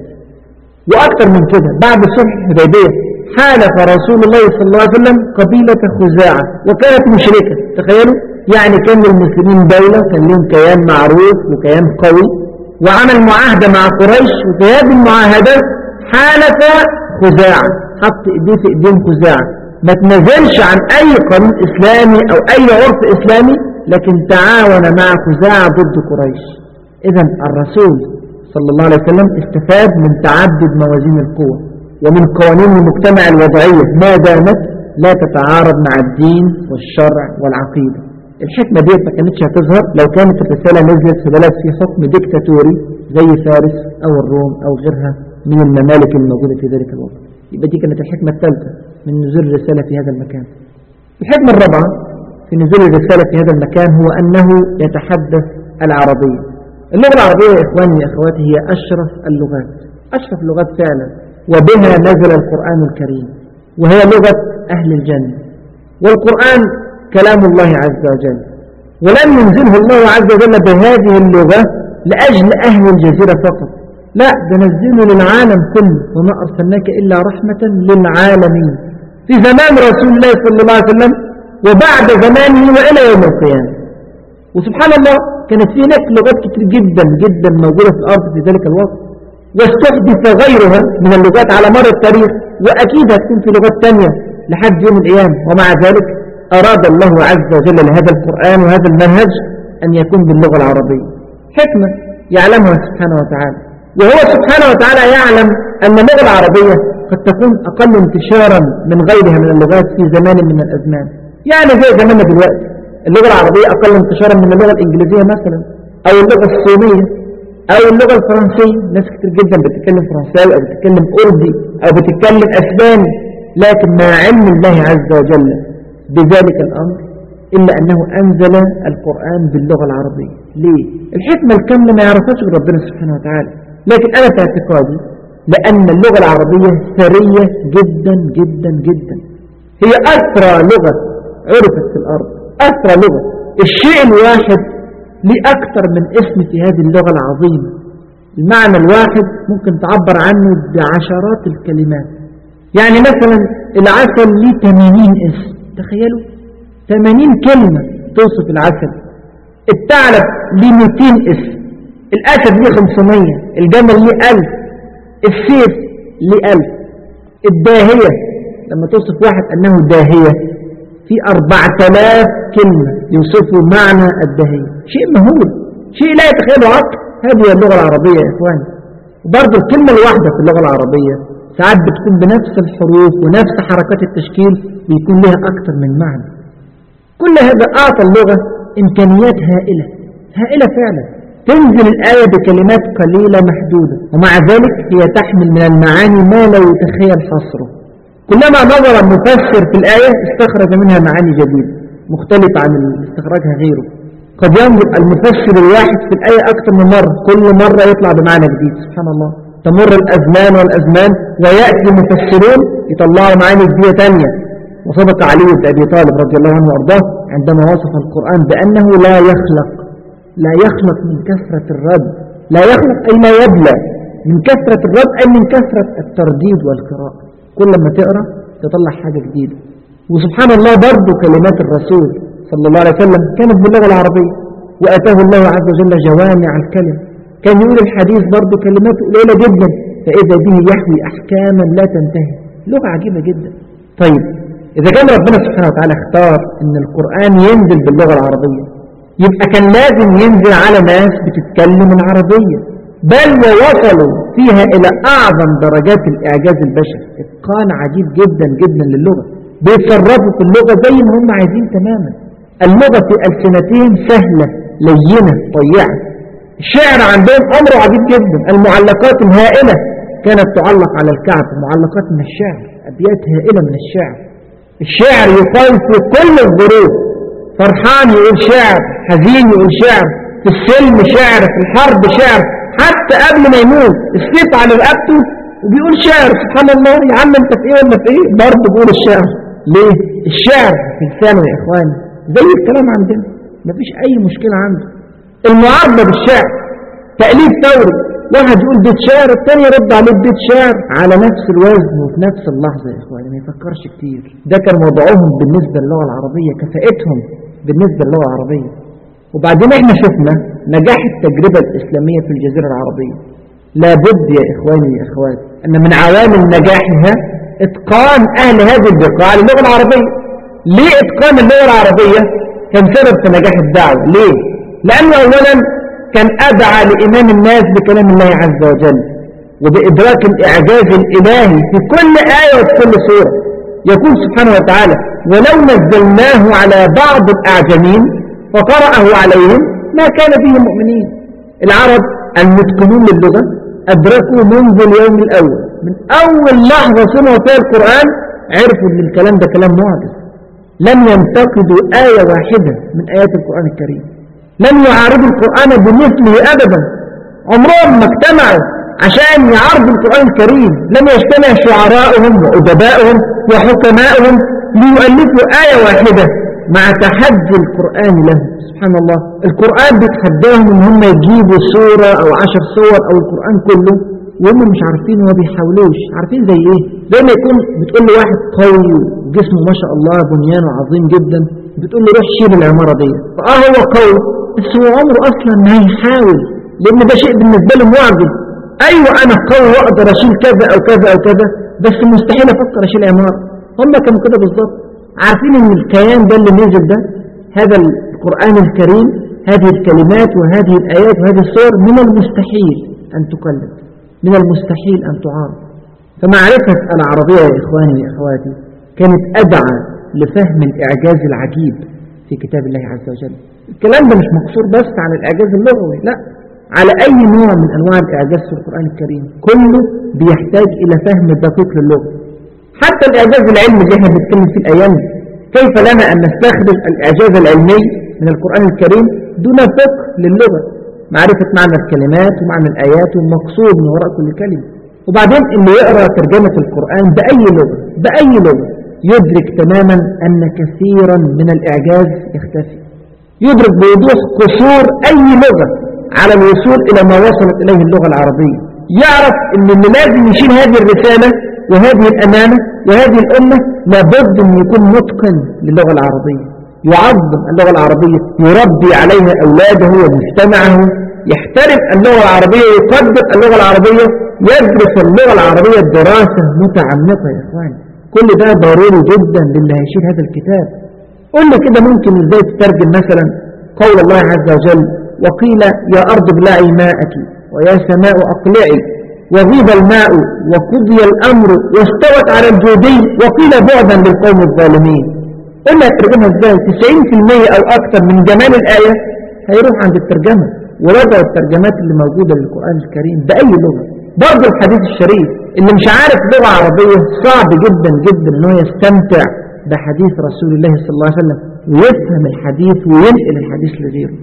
وأكثر من كده بعد صلح الحديبية حالف رسول الله صلى الله عليه وسلم قبيلة خزاعة وكانت مشركة تخيلوا يعني كان للمسلمين دولة كان لهم كيان معروف وكيان قوي وعمل معاهدة مع قريش وفي هذه المعاهدة حالف خزاعة حط ايديه في ايديهم خزاعة ما تنزلش عن اي قانون اسلامي او اي عرف اسلامي لكن تعاون مع خزاعة ضد قريش اذا الرسول صلى الله عليه وسلم استفاد من تعدد موازين القوة ومن قوانين المجتمع الوضعية ما دامت لا تتعارض مع الدين والشرع والعقيدة الحكمة دي ما كانتش هتظهر لو كانت الرسالة نزلت في بلد فيه حكم ديكتاتوري زي فارس أو الروم أو غيرها من الممالك الموجودة في ذلك الوقت يبقى دي كانت الحكمة الثالثة من نزول الرسالة في هذا المكان الحكمة الرابعة في نزول الرسالة في هذا المكان هو أنه يتحدث العربية اللغة العربية يا إخواني يا أخواتي هي أشرف اللغات أشرف اللغات فعلا وبها نزل القرآن الكريم وهي لغة أهل الجنة والقرآن كلام الله عز وجل ولم ينزله الله عز وجل بهذه اللغة لأجل أهل الجزيرة فقط لا ده نزله للعالم كله وما أرسلناك إلا رحمة للعالمين في زمان رسول الله صلى الله عليه وسلم وبعد زمانه وإلى يوم القيامة وسبحان الله كانت في هناك لغات كتير جدا جدا موجودة في الأرض في ذلك الوقت واستحدث غيرها من اللغات على مر التاريخ وأكيد هتكون في لغات تانية لحد يوم القيامة ومع ذلك أراد الله عز وجل لهذا القرآن وهذا المنهج أن يكون باللغة العربية حكمة يعلمها سبحانه وتعالى وهو سبحانه وتعالى يعلم أن اللغة العربية قد تكون أقل انتشارا من غيرها من اللغات في زمان من الأزمان يعني زي زماننا دلوقتي اللغة العربية أقل انتشارا من اللغة الإنجليزية مثلا أو اللغة الصينية أو اللغة الفرنسية ناس كتير جدا بتتكلم فرنساوي أو بتتكلم أردي أو بتتكلم أسباني لكن مع علم الله عز وجل بذلك الأمر إلا أنه أنزل القرآن باللغة العربية ليه؟ الحكمة الكاملة ما يعرفهاش غير ربنا سبحانه وتعالى لكن أنا في اعتقادي لأن اللغة العربية ثرية جدا جدا جدا هي أسرى لغة عرفت في الأرض أسرى لغة الشيء الواحد ليه أكثر من اسم في هذه اللغة العظيمة المعنى الواحد ممكن تعبر عنه بعشرات الكلمات يعني مثلا العسل ليه 80 اسم تخيلوا 80 كلمة توصف العسل الثعلب ليه 200 اسم الأسد ليه 500 الجمل ليه 1000 السيف ليه 1000 الداهية لما توصف واحد أنه داهية في 4000 كلمة يوصفوا معنى الداهية شيء مهول شيء لا يتخيله عقل هذه هي اللغة العربية يا إخواني وبرضه الكلمة الواحدة في اللغة العربية ساعات بتكون بنفس الحروف ونفس حركات التشكيل بيكون لها أكثر من معنى كل هذا أعطى اللغة إمكانيات هائلة هائلة فعلا تنزل الآية بكلمات قليلة محدودة ومع ذلك هي تحمل من المعاني ما لا يتخيل حصره كلما نظر المفسر في الآية استخرج منها معاني جديدة مختلفة عن استخراجها غيره قد ينظر المفسر الواحد في الآية أكثر من مرة كل مرة يطلع بمعنى جديد سبحان الله تمر الأزمان والأزمان ويأتي مفسرون يطلعوا معاني جديدة تانية وصدق علي بن أبي طالب رضي الله عنه وأرضاه عندما وصف القرآن بأنه لا يخلق لا يخلق من كثرة الرد لا يخلق أي لا يبلى من كثرة الرد أي من كثرة الترديد والقراءة كل ما تقرأ تطلع حاجة جديدة وسبحان الله برضو كلمات الرسول صلى الله عليه وسلم كانت باللغة العربية وأتاه الله عز وجل جوامع الكلم كان يقول الحديث برضو كلمات قليلة جدا فإذا به يحوي أحكاما لا تنتهي لغة عجيبة جدا طيب إذا كان ربنا سبحانه وتعالى اختار أن القرآن ينزل باللغة العربية يبقى كان لازم ينزل على ناس بتتكلم العربية بل ووصلوا فيها إلى أعظم درجات الإعجاز البشري إتقان عجيب جدا جدا للغة بيتصرفوا في اللغة زي ما هم عايزين تماما اللغة في ألسنتهم سهلة لينة طيعة الشعر عندهم أمر عجيب جدا المعلقات الهائلة كانت تعلق على الكعب معلقات من الشعر أبيات هائلة من الشعر الشعر يقال في كل الظروف فرحان يقول شعر حزين يقول شعر في السلم شعر في الحرب شعر حتى قبل ما يموت السيف على رقبته وبيقول شعر سبحان الله يا عم انت في ايه ولا في ايه برضه بيقول الشعر ليه الشعر في لسانه يا اخواني زي الكلام عندنا مفيش اي مشكلة عنده المعارضة بالشعر تأليف ثوري واحد يقول بيت شعر الثاني يرد عليه بيت شعر على نفس الوزن وفي نفس اللحظة يا اخواني ما يفكرش كتير ده كان وضعهم بالنسبة للغة العربية كفاءتهم بالنسبة للغة العربية وبعدين احنا شفنا نجاح التجربة الإسلامية في الجزيرة العربية لابد يا إخواني يا إخواتي أن من عوامل نجاحها إتقان أهل هذه البقاع للغة العربية ليه إتقان اللغة العربية كان سبب في نجاح الدعوة ليه؟ لأنه أولا كان أدعى لإيمان الناس بكلام الله عز وجل وبإدراك الإعجاز الإلهي في كل آية وفي كل سورة يقول سبحانه وتعالى ولو نزلناه على بعض الأعجمين فقرأه عليهم ما كان فيه مؤمنين العرب المتقنون للغة أدركوا منذ اليوم الأول من أول لحظة سمعوا فيها القرآن عرفوا أن الكلام ده كلام معجز لم ينتقدوا آية واحدة من آيات القرآن الكريم لم يعارضوا القرآن بمثله أبدا عمرهم ما اجتمعوا عشان يعارضوا القرآن الكريم لم يجتمع شعراءهم وأدبائهم وحكمائهم ليؤلفوا آية واحدة مع تحدي القرآن له سبحان الله القرآن بيتحداهم ان هم يجيبوا سورة او عشر صور او القرآن كله وهم مش عارفين وما بيحاولوش عارفين زي ايه زي ما يكون بتقول له واحد قوي وجسمه ما شاء الله بنيانه عظيم جدا بتقول له روح شيل العمارة دي فاه هو قوي بس هو عمره اصلا ما هيحاول لان ده شيء بالنسبة له معجز ايوه انا قوي واقدر اشيل كذا او كذا او كذا بس مستحيل افكر اشيل عمارة هم كانوا كده بالظبط عارفين ان الكيان ده اللي نزل ده هذا القرآن الكريم هذه الكلمات وهذه الآيات وهذه الصور من المستحيل أن تقلد من المستحيل أن تعارض فمعرفة العربية يا إخواني وأخواتي كانت أدعى لفهم الإعجاز العجيب في كتاب الله عز وجل الكلام ده مش مقصور بس على الإعجاز اللغوي لا على أي نوع من أنواع الإعجاز في القرآن الكريم كله بيحتاج إلى فهم دقيق للغة حتى الإعجاز العلمي اللي احنا بنتكلم فيه الأيام كيف لنا أن نستخدم الإعجاز العلمي من القرآن الكريم دون فقه للغة معرفة معنى الكلمات ومعنى الآيات والمقصود من وراء كل كلمة وبعدين اللي يقرأ ترجمة القرآن بأي لغة بأي لغة يدرك تماما أن كثيرا من الإعجاز يختفي يدرك بوضوح قصور أي لغة على الوصول إلى ما وصلت إليه اللغة العربية يعرف أن اللي لازم يشيل هذه الرسالة وهذه الأمانة وهذه الأمة لابد أن يكون متقن للغة العربية يعظم اللغة العربية يربي عليها أولاده ومجتمعه يحترم اللغة العربية يقدر اللغة العربية يدرس اللغة العربية دراسة متعمقة يا إخوان كل ده ضروري جدا للي هيشيل هذا الكتاب قل لي كده ممكن ازاي تترجم مثلا قول الله عز وجل وقيل يا أرض ابلعي ماءك ويا سماء أقلعي وغيب الماء وقضي الأمر واستوت على الجودي وقيل بعدا للقوم الظالمين قلنا الترجمة ازاي 90% أو أكثر من جمال الآية هيروح عند الترجمة ورجعوا الترجمات اللي موجودة للقرآن الكريم بأي لغة برضه الحديث الشريف اللي مش عارف لغة عربية صعب جدا جدا انه يستمتع بحديث رسول الله صلى الله عليه وسلم ويفهم الحديث وينقل الحديث لغيره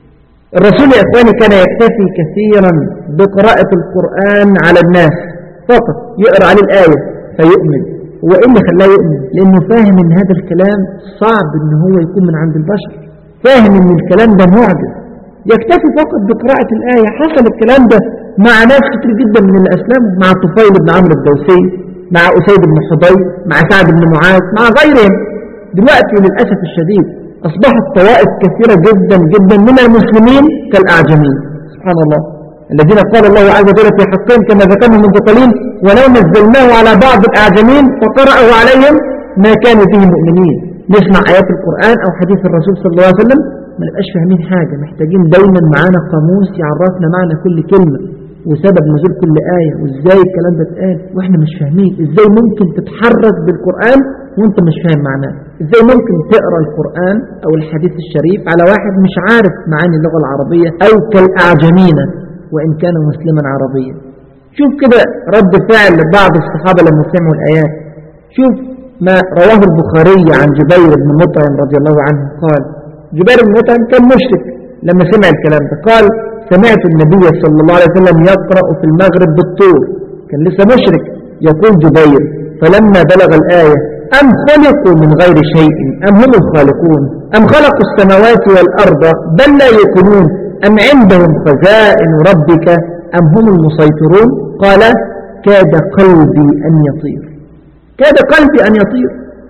الرسول يا إخواني كان يكتفي كثيرا بقراءة القرآن على الناس فقط يقرأ عليه الآية فيؤمن هو إيه اللي خلاه يؤمن لأنه فاهم إن هذا الكلام صعب إن هو يكون من عند البشر فاهم إن الكلام ده معجز يكتفي فقط بقراءة الآية حصل الكلام ده مع ناس كتير جدا من الأسلام مع طفيل بن عمرو الدوسي مع أسيد بن حضير مع سعد بن معاذ مع غيرهم دلوقتي للأسف الشديد أصبحت طوائف كثيرة جدا جدا من المسلمين كالأعجمين سبحان الله الذين قال الله عز وجل في حقهم كما ذكرنا من قليل ولو نزلناه على بعض الأعجمين فقرأوا عليهم ما كانوا فيه مؤمنين نسمع آيات القرآن أو حديث الرسول صلى الله عليه وسلم ما نبقاش فاهمين حاجة محتاجين دايما معانا قاموس يعرفنا معنى كل كلمة وسبب نزول كل آية وإزاي الكلام ده اتقال وإحنا مش فاهمين إزاي ممكن تتحرك بالقرآن وإنت مش فاهم معناه إزاي ممكن تقرأ القرآن أو الحديث الشريف على واحد مش عارف معاني اللغة العربية أو كالأعجمين وإن كان مسلما عربيا شوف كده رد فعل بعض الصحابة لما سمعوا الآيات شوف ما رواه البخاري عن جبير بن مطعم رضي الله عنه قال جبير بن مطعم كان مشرك لما سمع الكلام ده قال سمعت النبي صلى الله عليه وسلم يقرأ في المغرب بالطور كان لسه مشرك يقول جبير فلما بلغ الآية أم خلقوا من غير شيء أم هم الخالقون أم خلقوا السماوات والأرض بل لا يكونون أم عندهم خزائن ربك أم هم المسيطرون قال كاد قلبي أن يطير كاد قلبي أن يطير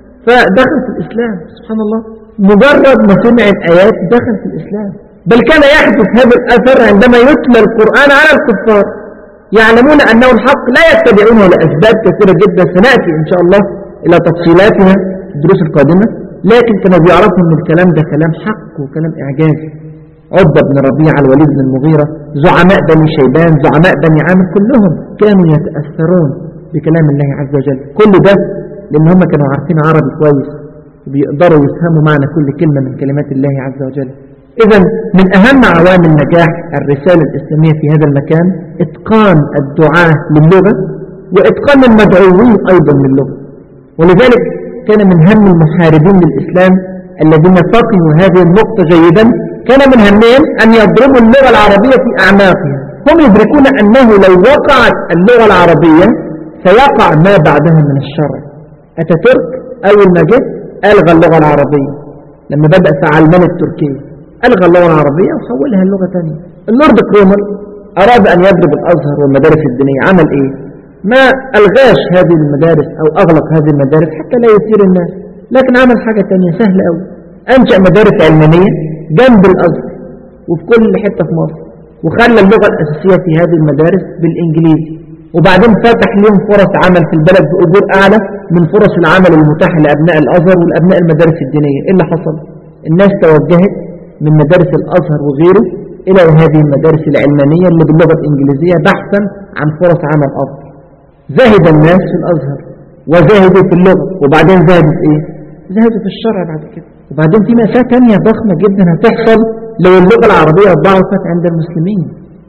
فدخل في الإسلام سبحان الله مجرد ما سمع الآيات دخل في الإسلام بل كان يحدث هذا الأثر عندما يتلى القرآن على الكفار يعلمون أنه الحق لا يتبعونه لأسباب كثيرة جدا سنأتي إن شاء الله إلى تفصيلاتها في الدروس القادمة لكن كانوا بيعرفوا أن الكلام ده كلام حق وكلام إعجازي عبد بن ربيعة الوليد بن المغيرة زعماء بني شيبان زعماء بني عامر كلهم كانوا يتأثرون بكلام الله عز وجل كل ده لأن هم كانوا عارفين عربي كويس وبيقدروا يفهموا معنى كل كلمة من كلمات الله عز وجل إذا من أهم عوامل نجاح الرسالة الإسلامية في هذا المكان إتقان الدعاة للغة وإتقان المدعوين أيضا للغة ولذلك كان من هم المحاربين للإسلام الذين فقهوا هذه النقطة جيدا كان من همهم أن يضربوا اللغة العربية في أعماقها هم يدركون أنه لو وقعت اللغة العربية سيقع ما بعدها من الشرع أتاتورك أول ما جه ألغى اللغة العربية لما بدأ في علمانة تركيا ألغى اللغة العربية وحولها لغة ثانية اللورد كرومر أراد أن يضرب الأزهر والمدارس الدينية عمل إيه ما ألغاش هذه المدارس أو أغلق هذه المدارس حتى لا يثير الناس لكن عمل حاجة تانية سهلة أوي أنشأ مدارس علمانية جنب الأزهر وفي كل حتة في مصر وخلى اللغة الأساسية في هذه المدارس بالإنجليزي وبعدين فتح لهم فرص عمل في البلد بأجور أعلى من فرص العمل المتاحة لأبناء الأزهر والأبناء المدارس الدينية إيه اللي حصل؟ الناس توجهت من مدارس الأزهر وغيره إلى هذه المدارس العلمانية اللي باللغة الإنجليزية بحثا عن فرص عمل أفضل زاهد الناس في الأزهر وزاهدوا في اللغة وبعدين زاهدوا في إيه؟ زاهدوا في الشرع بعد كده وبعدين في مأساة تانية ضخمة جدا هتحصل لو اللغة العربية ضعفت عند المسلمين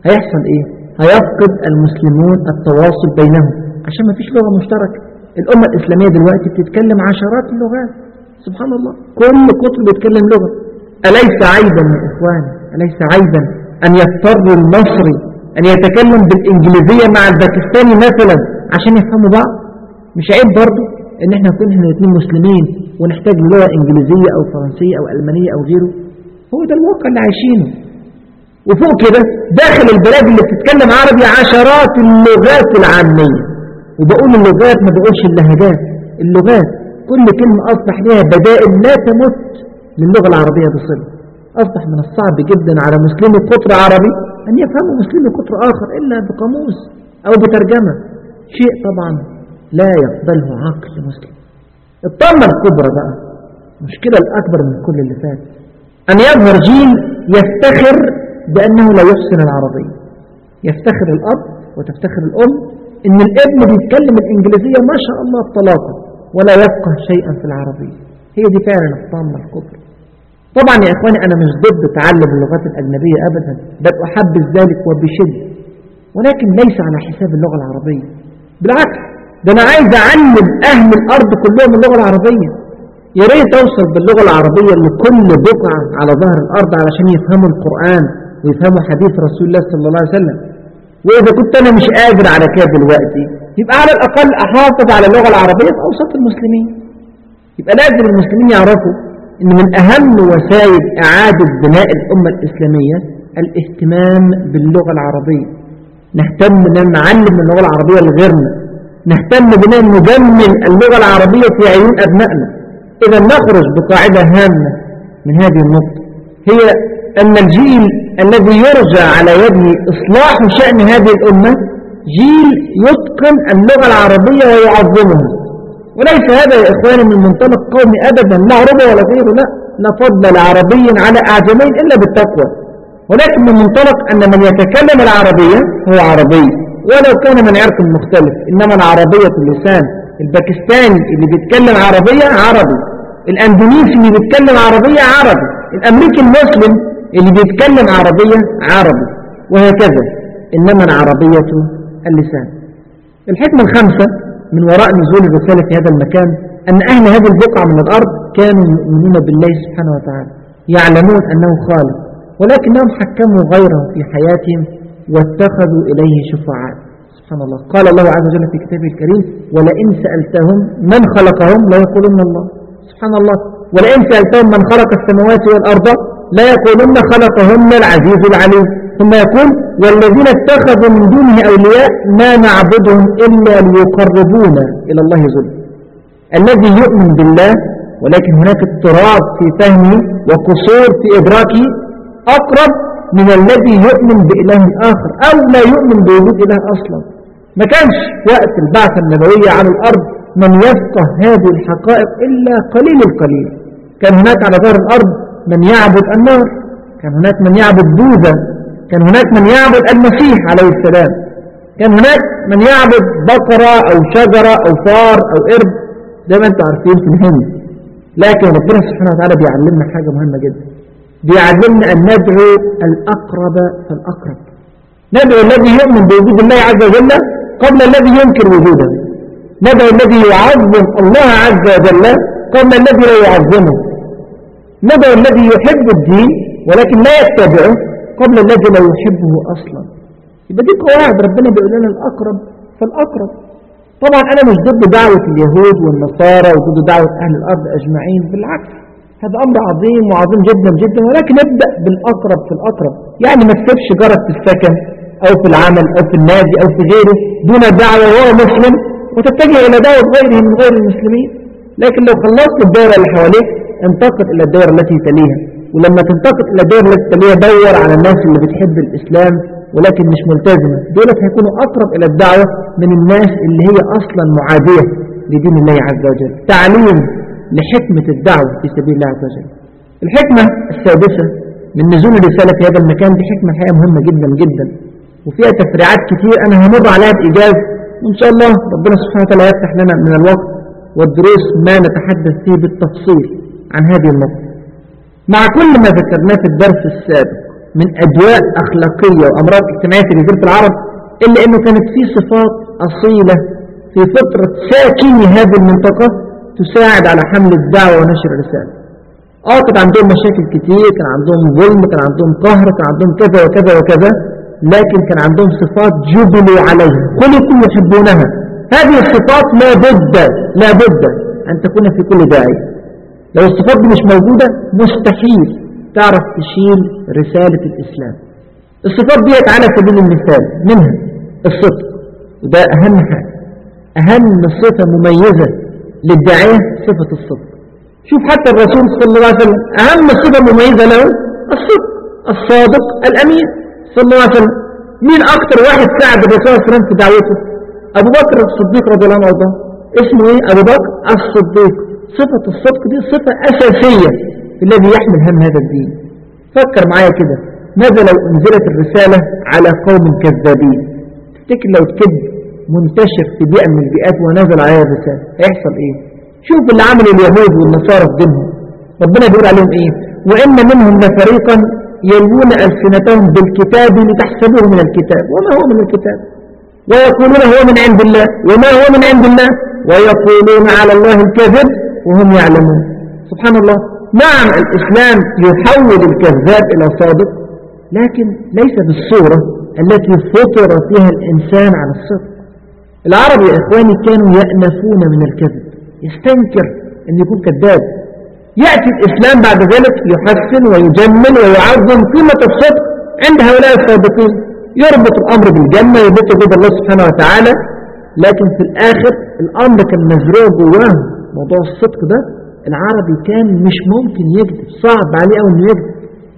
هيحصل ايه هيفقد المسلمون التواصل بينهم عشان ما فيش لغة مشتركة الأمة الإسلامية دلوقتي بتتكلم عشرات اللغات سبحان الله كل قطر بيتكلم لغة أليس عيبا يا إخوان أليس عيبا أن يضطر المصري أن يتكلم بالإنجليزية مع الباكستاني مثلا عشان يفهموا بعض مش عيب برضه ان احنا نكون احنا الاثنين مسلمين ونحتاج لغة انجليزية او فرنسية او المانية او غيره هو ده الواقع اللي عايشينه وفوق كده داخل البلاد اللي بتتكلم عربي عشرات اللغات العامية وبقول اللغات ما بقولش اللهجات اللغات كل كلمة أصبح لها بدائل لا تمت للغة العربية بصلة أصبح من الصعب جدا على مسلمي قطر عربي أن يفهموا مسلمي قطر آخر إلا بقاموس أو بترجمة شيء طبعا لا يقبله عقل مسلم الطامة الكبرى بقى مشكلة الأكبر من كل اللي فات أن يظهر جيل يفتخر بأنه لا يحسن العربية يفتخر الأب وتفتخر الأم إن الابن بيتكلم الإنجليزية ما شاء الله بطلاقة ولا يفقه شيئا في العربية هي دي فعلا الطامة الكبرى طبعا يا إخواني أنا مش ضد تعلم اللغات الأجنبية أبدا بل أحبذ ذلك وبشدة ولكن ليس على حساب اللغة العربية بالعكس ده أنا عايز أعلم أهل الأرض كلهم اللغة العربية يا ريت أوصل باللغة العربية لكل بقعة على ظهر الأرض علشان يفهموا القرآن ويفهموا حديث رسول الله صلى الله عليه وسلم وإذا كنت أنا مش قادر على كده دلوقتي يبقى على الأقل أحافظ على اللغة العربية في أوسط المسلمين يبقى لازم المسلمين يعرفوا أن من أهم وسائل إعادة بناء الأمة الإسلامية الاهتمام باللغة العربية نهتم أن نعلم اللغة العربية لغيرنا نهتم بأن نجمل اللغة العربية في عيون أبنائنا إذا نخرج بقاعدة هامة من هذه النقطة هي أن الجيل الذي يرجى على يده إصلاح شأن هذه الأمة جيل يتقن اللغة العربية ويعظمها وليس هذا يا إخواني من منطلق قومي أبدا لا عربة ولا غيره لا لا فضل عربي على أعجمين إلا بالتقوى ولكن من منطلق أن من يتكلم العربية هو عربي ولو كان من عرق مختلف إنما العربية اللسان الباكستاني اللي بيتكلم عربية عربي الأندونيسي اللي بيتكلم عربية عربي الأمريكي المسلم اللي بيتكلم عربية عربي وهكذا إنما العربية اللسان الحكمة الخامسة من وراء نزول الرسالة في هذا المكان أن أهل هذه البقعة من الأرض كانوا يؤمنون بالله سبحانه وتعالى يعلمون أنه خالق ولكنهم حكموا غيره في حياتهم واتخذوا إليه شفعاء سبحان الله قال الله عز وجل في كتابه الكريم ولئن سألتهم من خلقهم لا يقولون الله سبحان الله ولئن سألتهم من خلق السماوات والأرض لا يقولون خلقهن العزيز العليم ثم يقول والذين اتخذوا من دونه أولياء ما نعبدهم إلا ليقربونا إلى الله زلفى الذي يؤمن بالله ولكن هناك اضطراب في فهمه وقصور في إدراكه أقرب من الذي يؤمن بإله آخر أو لا يؤمن بوجود إله أصلا ما كانش وقت البعثة النبوية على الأرض من يفقه هذه الحقائق إلا قليل القليل كان هناك على ظهر الأرض من يعبد النار كان هناك من يعبد بوذا كان هناك من يعبد المسيح عليه السلام كان هناك من يعبد بقرة أو شجرة أو فار أو قرد زي ما انتم عارفين في الهند لكن ربنا سبحانه وتعالى بيعلمنا حاجة مهمة جدا بيعلمنا أن ندعو الأقرب فالأقرب ندعو الذي يؤمن بوجود الله عز وجل قبل الذي ينكر وجوده ندعو الذي يعظم الله عز وجل قبل الذي لا يعظمه ندعو الذي يحب الدين ولكن لا يتبعه قبل الذي لا يحبه أصلا يبقى دي قواعد ربنا بيقول لنا الأقرب فالأقرب طبعا أنا مش ضد دعوة اليهود والنصارى وضد دعوة أهل الأرض أجمعين بالعكس هذا أمر عظيم وعظيم جدا جدا ولكن نبدأ بالأقرب في الأقرب يعني ما تسيبش جارك في السكن أو في العمل أو في النادي أو في غيره دون دعوة وهو مسلم وتتجه إلى دعوة غيره من غير المسلمين لكن لو خلصت الدائرة اللي حواليك انتقل إلى الدائرة التي تليها ولما تنتقل إلى الدائرة التي تليها دور على الناس اللي بتحب الإسلام ولكن مش ملتزمة دولت هيكونوا أقرب إلى الدعوة من الناس اللي هي أصلا معادية لدين الله عز وجل تعليم لحكمة الدعوة في سبيل الله عز وجل الحكمة السادسة من نزول الرسالة في هذا المكان دي حكمة الحقيقة مهمة جدا جدا وفيها تفريعات كتير أنا همر عليها بإيجاز وإن شاء الله ربنا سبحانه وتعالى يفتح لنا من الوقت والدروس ما نتحدث فيه بالتفصيل عن هذه النقطة مع كل ما ذكرناه في الدرس السابق من أدواء أخلاقية وأمراض اجتماعية في جزيرة العرب إلا أنه كانت في صفات أصيلة في فطرة ساكني هذه المنطقة تساعد على حمل الدعوة ونشر الرسالة اه كان عندهم مشاكل كتير كان عندهم ظلم كان عندهم قهر كان عندهم كذا وكذا وكذا لكن كان عندهم صفات جبلوا عليها خلقوا يحبونها هذه الصفات لا بد لا بد أن تكون في كل داعي لو الصفات دي مش موجودة مستحيل تعرف تشيل رسالة الإسلام الصفات دي على سبيل المثال منها الصدق وده أهم حاجة أهم صفة مميزة للداعية صفة الصدق شوف حتى الرسول صلى الله عليه وسلم أهم صفة مميزة له الصدق الصادق الأمين صلى الله عليه وسلم مين أكتر واحد ساعد الرسول صلى الله عليه وسلم في دعوته أبو بكر الصديق رضي الله عنه اسمه إيه أبو بكر الصديق صفة الصدق دي صفة أساسية في الذي يحمل هم هذا الدين فكر معايا كده ماذا لو أنزلت الرسالة على قوم كذابين تفتكر لو الكذب منتشر في بيئة من البيئات ونزل عليها الرسالة هيحصل إيه شوف اللي عمل اليهود والنصارى في دينهم ربنا بيقول عليهم إيه وإن منهم لفريقا يلوون ألسنتهم بالكتاب لتحسبوه من الكتاب وما هو من الكتاب ويقولون هو من عند الله وما هو من عند الله ويقولون على الله الكذب وهم يعلمون سبحان الله نعم الإسلام يحول الكذاب إلى صادق لكن ليس بالصورة التي فطر فيها الإنسان على الصدق العرب يا إخواني كانوا يأنفون من الكذب يستنكر أن يكون كذاب يأتي الإسلام بعد ذلك يحسن ويجمل ويعظم قيمة الصدق عند هؤلاء الصادقين يربط الأمر بالجنة يربط جد الله سبحانه وتعالى لكن في الآخر الأمر كان مزروع جواه موضوع الصدق ده العربي كان مش ممكن يكذب صعب عليه أو انه يكذب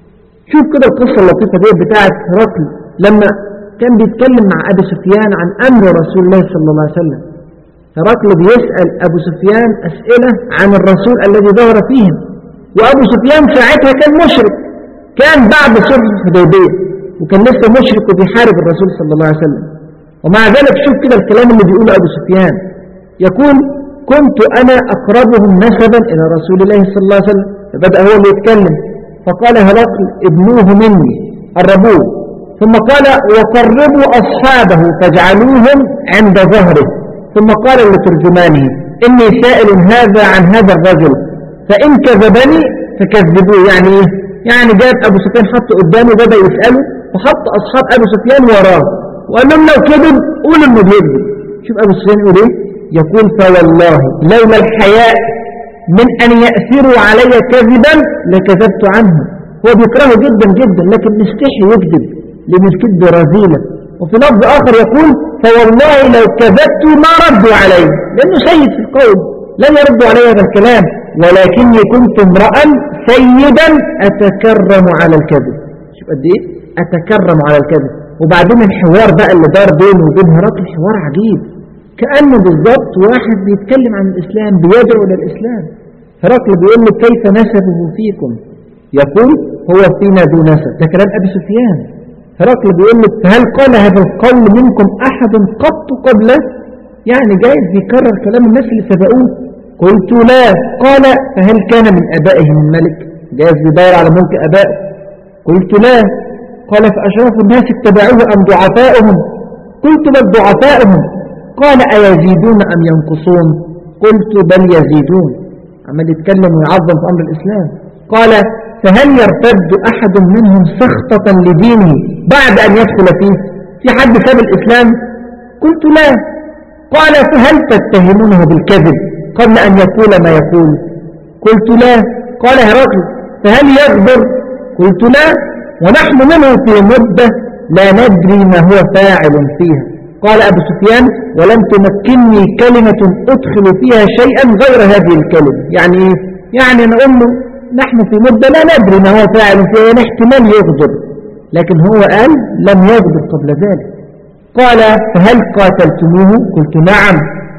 شوف كده القصة اللطيفة دي بتاعت هرقل لما كان بيتكلم مع أبي سفيان عن أمر رسول الله صلى الله عليه وسلم هرقل بيسأل أبو سفيان أسئلة عن الرسول الذي ظهر فيهم وأبو سفيان ساعتها كان مشرك كان بعد صلح الحديبية وكان لسه مشرك وبيحارب الرسول صلى الله عليه وسلم ومع ذلك شوف كده الكلام اللي بيقوله أبو سفيان يقول كنت أنا أقربهم نسبا إلى رسول الله صلى الله عليه وسلم فبدأ هو اللي يتكلم فقال هرقل ابنوه مني قربوه ثم قال وقربوا أصحابه فاجعلوهم عند ظهره ثم قال لترجمانه إني سائل هذا عن هذا الرجل فإن كذبني فكذبوه يعني إيه؟ يعني جاب أبو سفيان حط قدامه بدأ يسأله وحط أصحاب أبو سفيان وراه وقال لهم لو كذب قول إنه بيكذب شوف أبو سفيان يقول إيه يقول فوالله لولا الحياء من أن يأثروا علي كذبا لكذبت عنه هو بيكرهه جدا جدا لكن مستحي يكذب لأن الكذب رذيلة وفي لفظ آخر يقول فوالله لو كذبت ما ردوا علي لأنه سيد في القول لن يردوا علي هذا الكلام ولكني كنت امرأ سيدا أتكرم على الكذب شوف قد إيه أتكرم على الكذب وبعدين الحوار بقى اللي دار بينه وبين هرقل حوار عجيب كأنه بالضبط واحد بيتكلم عن الإسلام بيدعو للإسلام هرقل بيقول له كيف نسبه فيكم يقول هو فينا ذو نسب ده كلام أبي سفيان هرقل بيقول له هل قال هذا القول منكم أحد قط قبله يعني جايز بيكرر كلام الناس اللي سبقوه قلت لا قال فهل كان من أبائه من ملك جايز بيدور على ملك أبائه قلت لا قال فأشراف الناس اتبعوه أم ضعفاؤهم قلت بل ضعفاؤهم قال أيزيدون أم ينقصون قلت بل يزيدون عمال يتكلم ويعظم في أمر الإسلام قال فهل يرتد أحد منهم سخطة لدينه بعد أن يدخل فيه في حد ساب الإسلام قلت لا قال فهل تتهمونه بالكذب قبل أن يقول ما يقول قلت لا قال هرقل فهل يغدر قلت لا ونحن منه في مدة لا ندري ما هو فاعل فيها قال أبو سفيان ولم تمكنني كلمة أدخل فيها شيئا غير هذه الكلمة يعني يعني أنا أقول له نحن في مدة لا ندري ما هو فاعل فيها يعني احتمال يغدر لكن هو قال لم يغدر قبل ذلك قال فهل قاتلتموه قلت نعم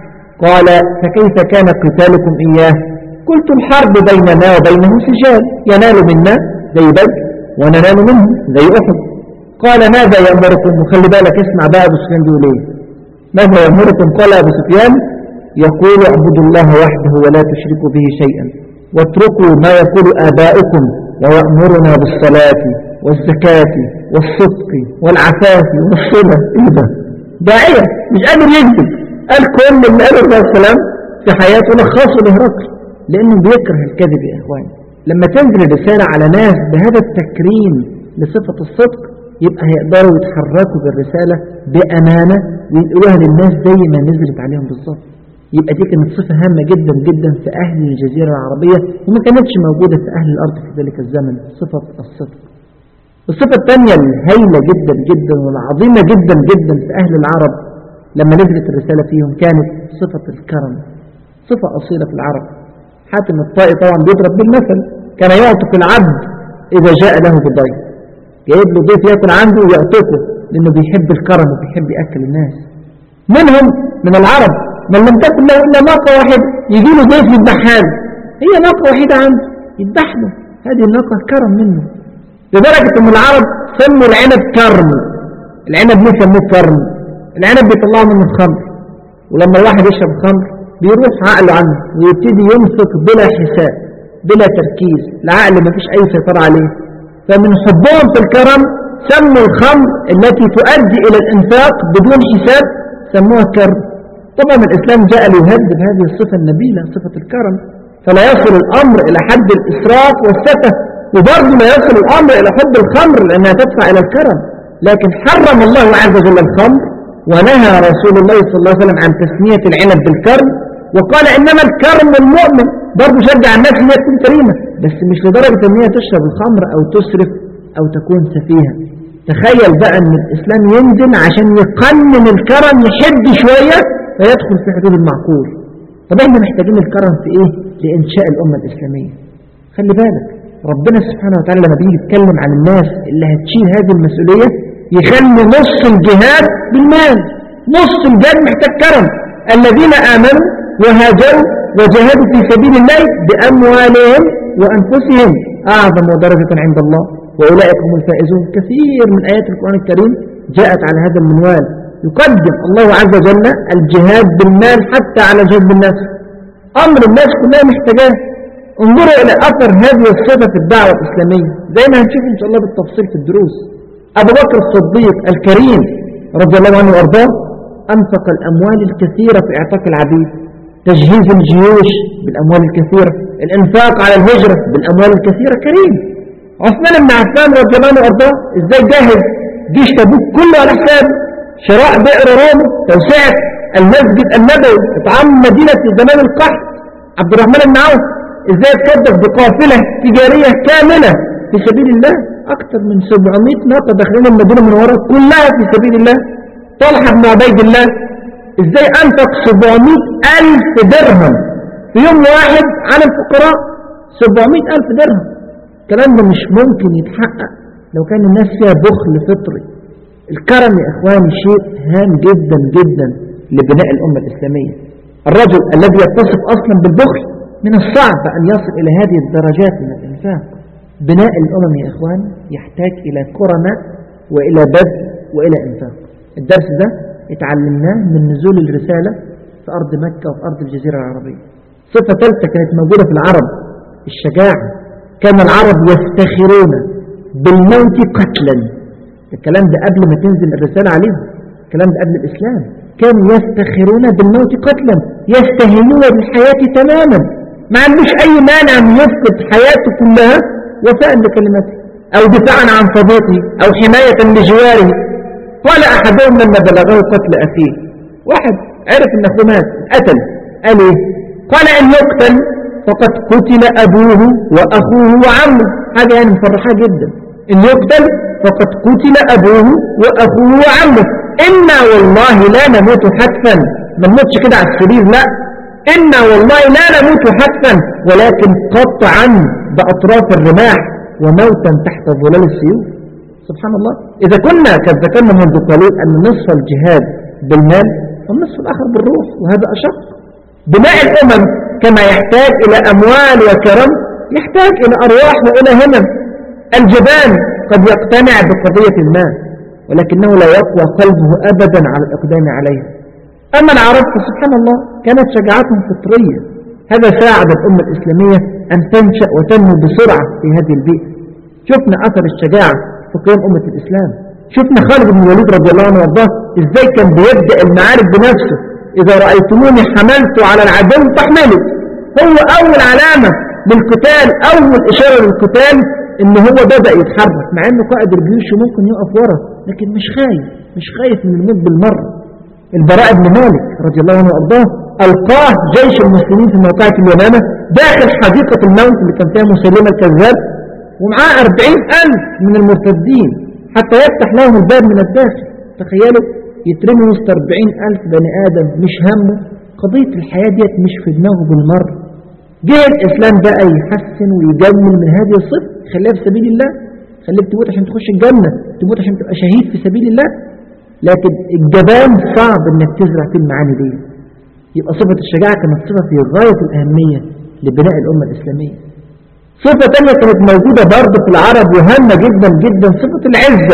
قال فكيف كان قتالكم إياه قلت الحرب بيننا وبينه سجال ينال منا زي بدر وننال منه زي أحد قال ماذا يأمركم وخلي بالك اسمع بقى أبو سفيان بيقول ايه ماذا يأمركم قال أبو سفيان يقول اعبدوا الله وحده ولا تشركوا به شيئا واتركوا ما يقول آباؤكم ويأمرنا بالصلاة والزكاة والصدق والعفاف والصلة إيه ده داعية مش قادر يكذب قال كل اللي قاله الرسول صلى الله عليه وسلم في حياته لخصه لهرقل لأنه بيكره الكذب يا إخوان لما تنزل الرسالة على ناس بهذا التكريم لصفة الصدق يبقى هيقدروا يتحركوا بالرسالة بأمانة وينقلوها للناس زي ما نزلت عليهم بالظبط يبقى دي كانت صفة هامة جدا جدا في أهل الجزيرة العربية وما كانتش موجودة في أهل الأرض في ذلك الزمن صفة الصدق الصفة الثانية الهيلة جدا جدا والعظيمة جدا جدا في أهل العرب لما نزلت الرسالة فيهم كانت صفة الكرم صفة أصيلة في العرب حاتم الطائي طبعا بيضرب بالمثل كان يعطف العبد إذا جاء له بضيف جايب له ضيف ياكل عنده ويعطفه لأنه بيحب الكرم وبيحب يأكل الناس منهم من العرب من لم تكن له إلا ناقة واحدة يجي له ضيف يذبحها له هي ناقة وحيدة عنده يذبح له هذه الناقة كرم منه لدرجة أن العرب سموا العنب كرم العنب ليه سموه كرم العنب بيطلعوا منه الخمر ولما الواحد يشرب خمر بيروح عقله عنه ويبتدي ينفق بلا حساب بلا تركيز العقل ما فيش أي سيطرة عليه فمن حبهم في الكرم سموا الخمر التي تؤدي إلى الإنفاق بدون حساب سموها كرم طبعا الإسلام جاء ليهذب هذه الصفة النبيلة صفة الكرم فلا يصل الأمر إلى حد الإسراف والسفه وبرضه لا يصل الأمر إلى حب الخمر لأنها تدفع إلى الكرم لكن حرم الله عز وجل الخمر ونهى رسول الله صلى الله عليه وسلم عن تسمية العنب بالكرم وقال إنما الكرم المؤمن برضه شجع الناس ان هي تكون كريمة بس مش لدرجة ان هي تشرب الخمر أو تسرف أو تكون سفيهة تخيل بقى ان الإسلام ينزل عشان يقنن الكرم يحد شوية فيدخل في حدود المعقول طب احنا محتاجين الكرم في ايه لإنشاء الأمة الإسلامية خلي بالك ربنا سبحانه وتعالى لما بيجي يتكلم عن الناس اللي هتشيل هذه المسؤولية يخلي نص الجهاد بالمال نص الجهاد محتاج كرم الذين آمنوا وهاجروا وجاهدوا في سبيل الله بأموالهم وأنفسهم أعظم درجة عند الله وأولئك هم الفائزون كثير من آيات القرآن الكريم جاءت على هذا المنوال يقدم الله عز وجل الجهاد بالمال حتى على الجهاد بالنفس أمر الناس كلها محتاجاه انظروا إلى أثر هذه الصفة في الدعوة الإسلامية زي ما هنشوف إن شاء الله بالتفصيل في الدروس أبو بكر الصديق الكريم رضي الله عنه وأرضاه أنفق الأموال الكثيرة في إعتاق العبيد تجهيز الجيوش بالأموال الكثيرة الإنفاق على الهجرة بالأموال الكثيرة كريم عثمان بن عفان رضي الله عنه وأرضاه إزاي جاهز جيش تبوك كله على حساب شراء بئر روما توسعة المسجد النبوي إطعام مدينة زمان القحط عبد الرحمن بن عوف إزاي تصدق بقافلة تجارية كاملة في سبيل الله أكثر من 700 ناقة داخلين المدينة المنورة كلها في سبيل الله طلحة بن عبيد الله إزاي أنفق 700 ألف درهم في يوم واحد على الفقراء 700 ألف درهم الكلام ده مش ممكن يتحقق لو كان الناس فيها بخل فطري الكرم يا إخواني شيء هام جدا جدا لبناء الأمة الإسلامية الرجل الذي يتصف أصلا بالبخل من الصعب أن يصل إلى هذه الدرجات من الإنفاق بناء الأمم يا إخوان يحتاج إلى كرماء وإلى بذل وإلى إنفاق الدرس ده اتعلمناه من نزول الرسالة في أرض مكة وفي أرض الجزيرة العربية صفة ثالثة كانت موجودة في العرب الشجاعة كان العرب يفتخرون بالموت قتلا الكلام ده قبل ما تنزل الرسالة عليهم الكلام ده قبل الإسلام كانوا يفتخرون بالموت قتلا يستهينون بالحياة تماما ما عندوش أي مانع أن يفقد حياته كلها وفاء لكلمته أو دفاعا عن صديقه أو حماية لجواره قال أحدهم لما بلغه قتل أخيه واحد عرف أن أخوه مات قتل قال إيه قال إن يقتل فقد قتل أبوه وأخوه وعمه هذا يعني مفرحة جدا إن يقتل فقد قتل أبوه وأخوه وعمه إنا والله لا نموت حتفا ما نموتش كده على السرير لا إنا والله لا نموت حتفا ولكن قطعا بأطراف الرماح وموتا تحت ظلال السيوف سبحان الله إذا كنا قد ذكرنا منذ قليل أن نصف الجهاد بالمال والنصف الآخر بالروح وهذا أشق بناء الأمم كما يحتاج إلى أموال وكرم يحتاج إلى أرواح وإلى همم الجبان قد يقتنع بقضية المال ولكنه لا يقوى قلبه أبدا على الإقدام عليها أما العرب فسبحان الله كانت شجاعتهم فطرية هذا ساعد الأمة الإسلامية أن تنشأ وتنمو بسرعة في هذه البيئة شفنا أثر الشجاعة في قيام أمة الإسلام شفنا خالد بن الوليد رضي الله عنه وارضاه ازاي كان بيبدأ المعارك بنفسه إذا رأيتموني حملت على العدو فاحملوا هو أول علامة للقتال أول إشارة للقتال إن هو بدأ يتحرك مع إنه قائد الجيوش ممكن يقف ورا لكن مش خايف مش خايف من الموت بالمرة البراء بن مالك رضي الله عنه وارضاه ألقاه جيش المسلمين في موقعة اليمامة داخل حديقة الموت اللي كان فيها مسلمة الكذاب ومعاه أربعين ألف من المرتدين حتى يفتح لهم الباب من الداخل تخيلوا يترمي وسط أربعين ألف بني آدم مش همه قضية الحياة ديت مش في دماغه بالمرة جه الإسلام بقى يحسن ويجمل من هذه الصفة خليها في سبيل الله خليك تموت عشان تخش الجنة تموت عشان تبقى شهيد في سبيل الله لكن الجبان صعب انك تزرع فيه المعاني دي يبقى صفة الشجاعة كانت صفة في غاية الأهمية لبناء الأمة الإسلامية صفة تانية كانت موجودة برضه في العرب وهامة جدا جدا صفة العزة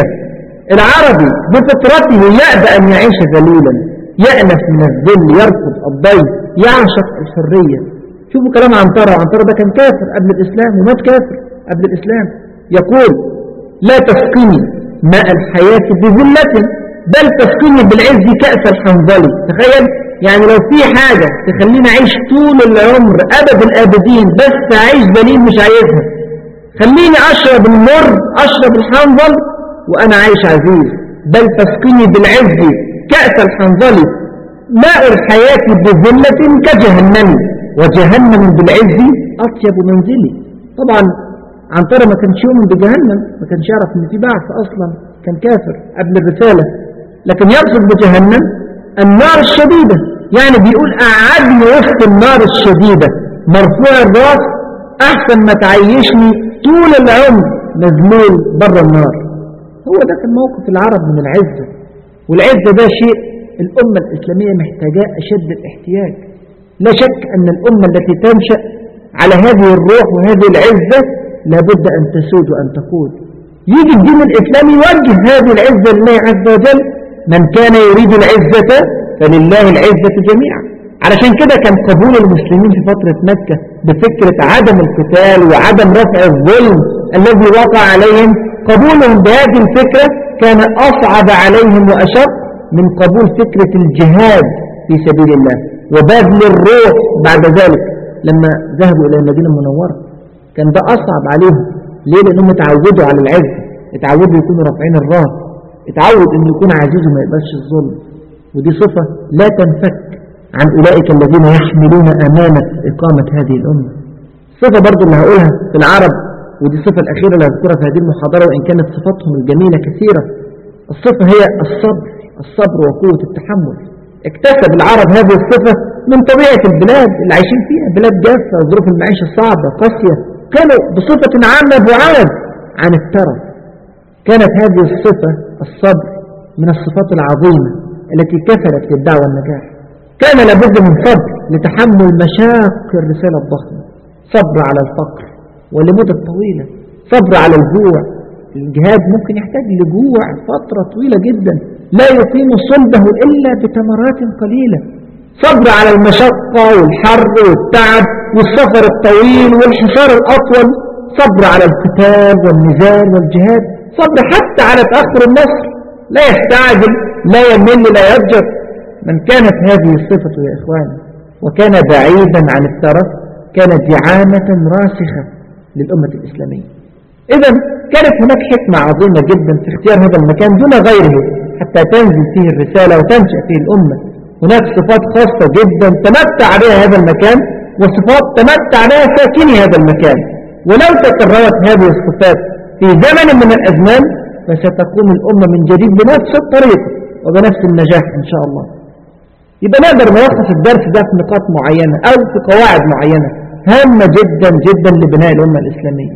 العربي بفطرته يأبى أن يعيش ذليلا يأنف من الذل يرفض الضيف يعشق الحرية شوفوا كلام عنترة عنترة ده كان كافر قبل الإسلام ومات كافر قبل الإسلام يقول لا تسقني ماء الحياة بذلة بل تسقني بالعز كأس الحنظلي تخيل يعني لو في حاجة تخليني أعيش طول العمر أبد الآبدين بس أعيش ذليل مش عايزها خليني أشرب المر أشرب الحنظل وأنا عايش عزيز بل تسقني بالعز كأس الحنظل ماء الحياة بذلة كجهنم وجهنم بالعز أطيب منزلي طبعا عنترة ما كانش يؤمن بجهنم ما كانش يعرف ان في بعث اصلا كان كافر قبل الرسالة لكن يقصد بجهنم النار الشديدة يعني بيقول أعدني وسط النار الشديدة مرفوع الراس أحسن ما تعيشني طول العمر مذلول بره النار هو ده كان موقف العرب من العزة والعزة ده شيء الأمة الإسلامية محتاجاه أشد الاحتياج لا شك أن الأمة التي تنشأ على هذه الروح وهذه العزة لابد أن تسود وأن تقود يجي الدين الإسلامي يوجه هذه العزة لله عز وجل من كان يريد العزة فلله العزة جميعا علشان كده كان قبول المسلمين في فترة مكة بفكرة عدم القتال وعدم رفع الظلم الذي وقع عليهم قبولهم بهذه الفكرة كان أصعب عليهم وأشق من قبول فكرة الجهاد في سبيل الله وبذل الروح بعد ذلك لما ذهبوا إلى المدينة المنورة كان ده أصعب عليهم ليه لأنهم اتعودوا على العز اتعودوا يكونوا رافعين الراس اتعود أن يكون عزيز وما يقبلش الظلم ودي صفة لا تنفك عن أولئك الذين يحملون أمانة إقامة هذه الأمة الصفة برضو اللي هقولها في العرب ودي الصفة الأخيرة اللي هذكرها في هذه المحاضرة وإن كانت صفاتهم الجميلة كثيرة الصفة هي الصبر الصبر وقوة التحمل اكتسب العرب هذه الصفة من طبيعة البلاد اللي عايشين فيها بلاد جافة وظروف المعيشة صعبة قاسية كانوا بصفة عامة بعاد عن الترف كانت هذه الصفة الصبر من الصفات العظيمة التي كفلت للدعوة النجاح كان لابد من صبر لتحمل مشاق الرسالة الضخمة صبر على الفقر ولمدة طويلة صبر على الجوع الجهاد ممكن يحتاج لجوع فترة طويلة جدا لا يقيم صلبه إلا بتمرات قليلة صبر على المشقة والحر والتعب والسفر الطويل والحصار الأطول صبر على القتال والنزال والجهاد صبر حتى على تأخر النصر لا يستعجل لا يمل لا يضجر من كانت هذه الصفة يا إخواني وكان بعيدا عن الترف كان دعامة راسخة للأمة الإسلامية إذا كانت هناك حكمة عظيمة جدا في اختيار هذا المكان دون غيره حتى تنزل فيه الرسالة وتنشأ فيه الأمة هناك صفات خاصة جدا تمتع بها هذا المكان وصفات تمتع بها ساكني هذا المكان ولو تكررت هذه الصفات في زمن من الأزمان فستقوم الأمة من جديد بنفس الطريقة وبنفس النجاح إن شاء الله يبقى نقدر نلخص الدرس ده في نقاط معينة أو في قواعد معينة هامة جدا جدا لبناء الأمة الإسلامية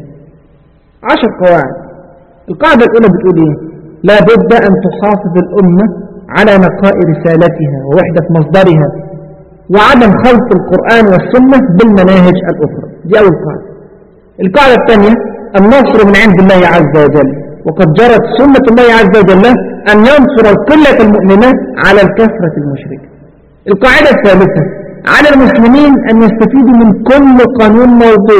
عشر قواعد القاعدة الأولى بتقول إيه لا بد أن تحافظ الأمة على نقاء رسالتها ووحدة مصدرها وعدم خلط القرآن والسنة بالمناهج الأخرى دي أول قاعدة القاعدة الثانية النصر من عند الله عز وجل وقد جرت سنة الله عز وجل أن ينصر القلة المؤمنة على الكثرة المشركة القاعدة الثالثة على المسلمين أن يستفيدوا من كل قانون موضوع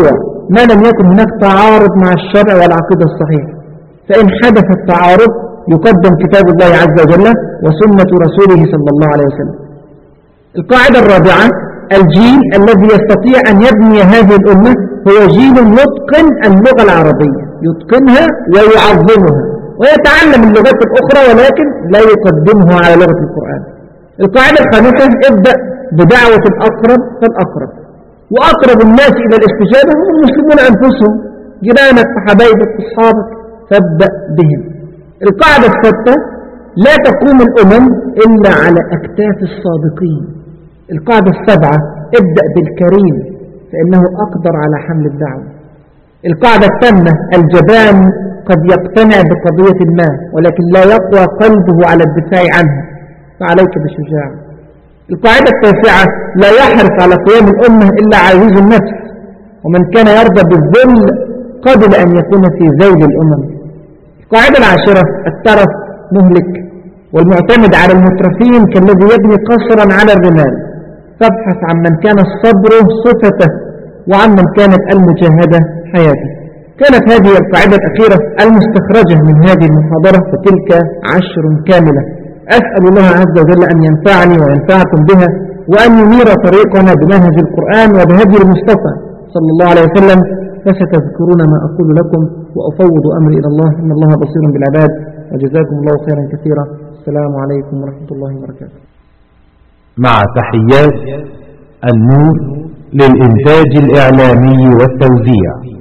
ما لم يكن هناك تعارض مع الشرع والعقيدة الصحيحة فإن حدث التعارض يقدم كتاب الله عز وجل وسنة رسوله صلى الله عليه وسلم القاعدة الرابعة الجيل الذي يستطيع أن يبني هذه الأمة هو جيل يتقن اللغة العربية يتقنها ويعظمها ويتعلم اللغات الأخرى ولكن لا يقدمها على لغة القرآن القاعدة الخامسة ابدأ بدعوة الأقرب فالأقرب وأقرب الناس إلى الاستجابة هم المسلمون أنفسهم جيرانك وحبايبك وأصحابك فابدأ بهم القاعدة الثالثة لا تقوم الأمم إلا على أكتاف الصادقين القاعدة السابعة ابدأ بالكريم فإنه أقدر على حمل الدعوة القاعدة الثامنة الجبان قد يقتنع بقضية ما ولكن لا يقوى قلبه على الدفاع عنها فعليك بالشجاعة القاعدة التاسعة لا يحرص على قيام الأمة إلا عزيز النفس ومن كان يرضى بالذل قبل أن يكون في ذيل الأمم القاعدة العاشرة الترف مهلك والمعتمد على المترفين كالذي يبني قصرا على الرمال فابحث عن من كان الصبر صفته وعن من كانت المجاهدة حياته كانت هذه القاعدة الأخيرة المستخرجة من هذه المحاضرة فتلك عشر كاملة أسأل الله عز وجل أن ينفعني وينفعكم بها وأن ينير طريقنا بمنهج القرآن وبهدي المصطفى صلى الله عليه وسلم فستذكرون ما أقول لكم وأفوض أمري إلى الله إن الله بصير بالعباد وجزاكم الله خيرا كثيرا السلام عليكم ورحمة الله وبركاته مع تحيات النور للإنتاج الإعلامي والتوزيع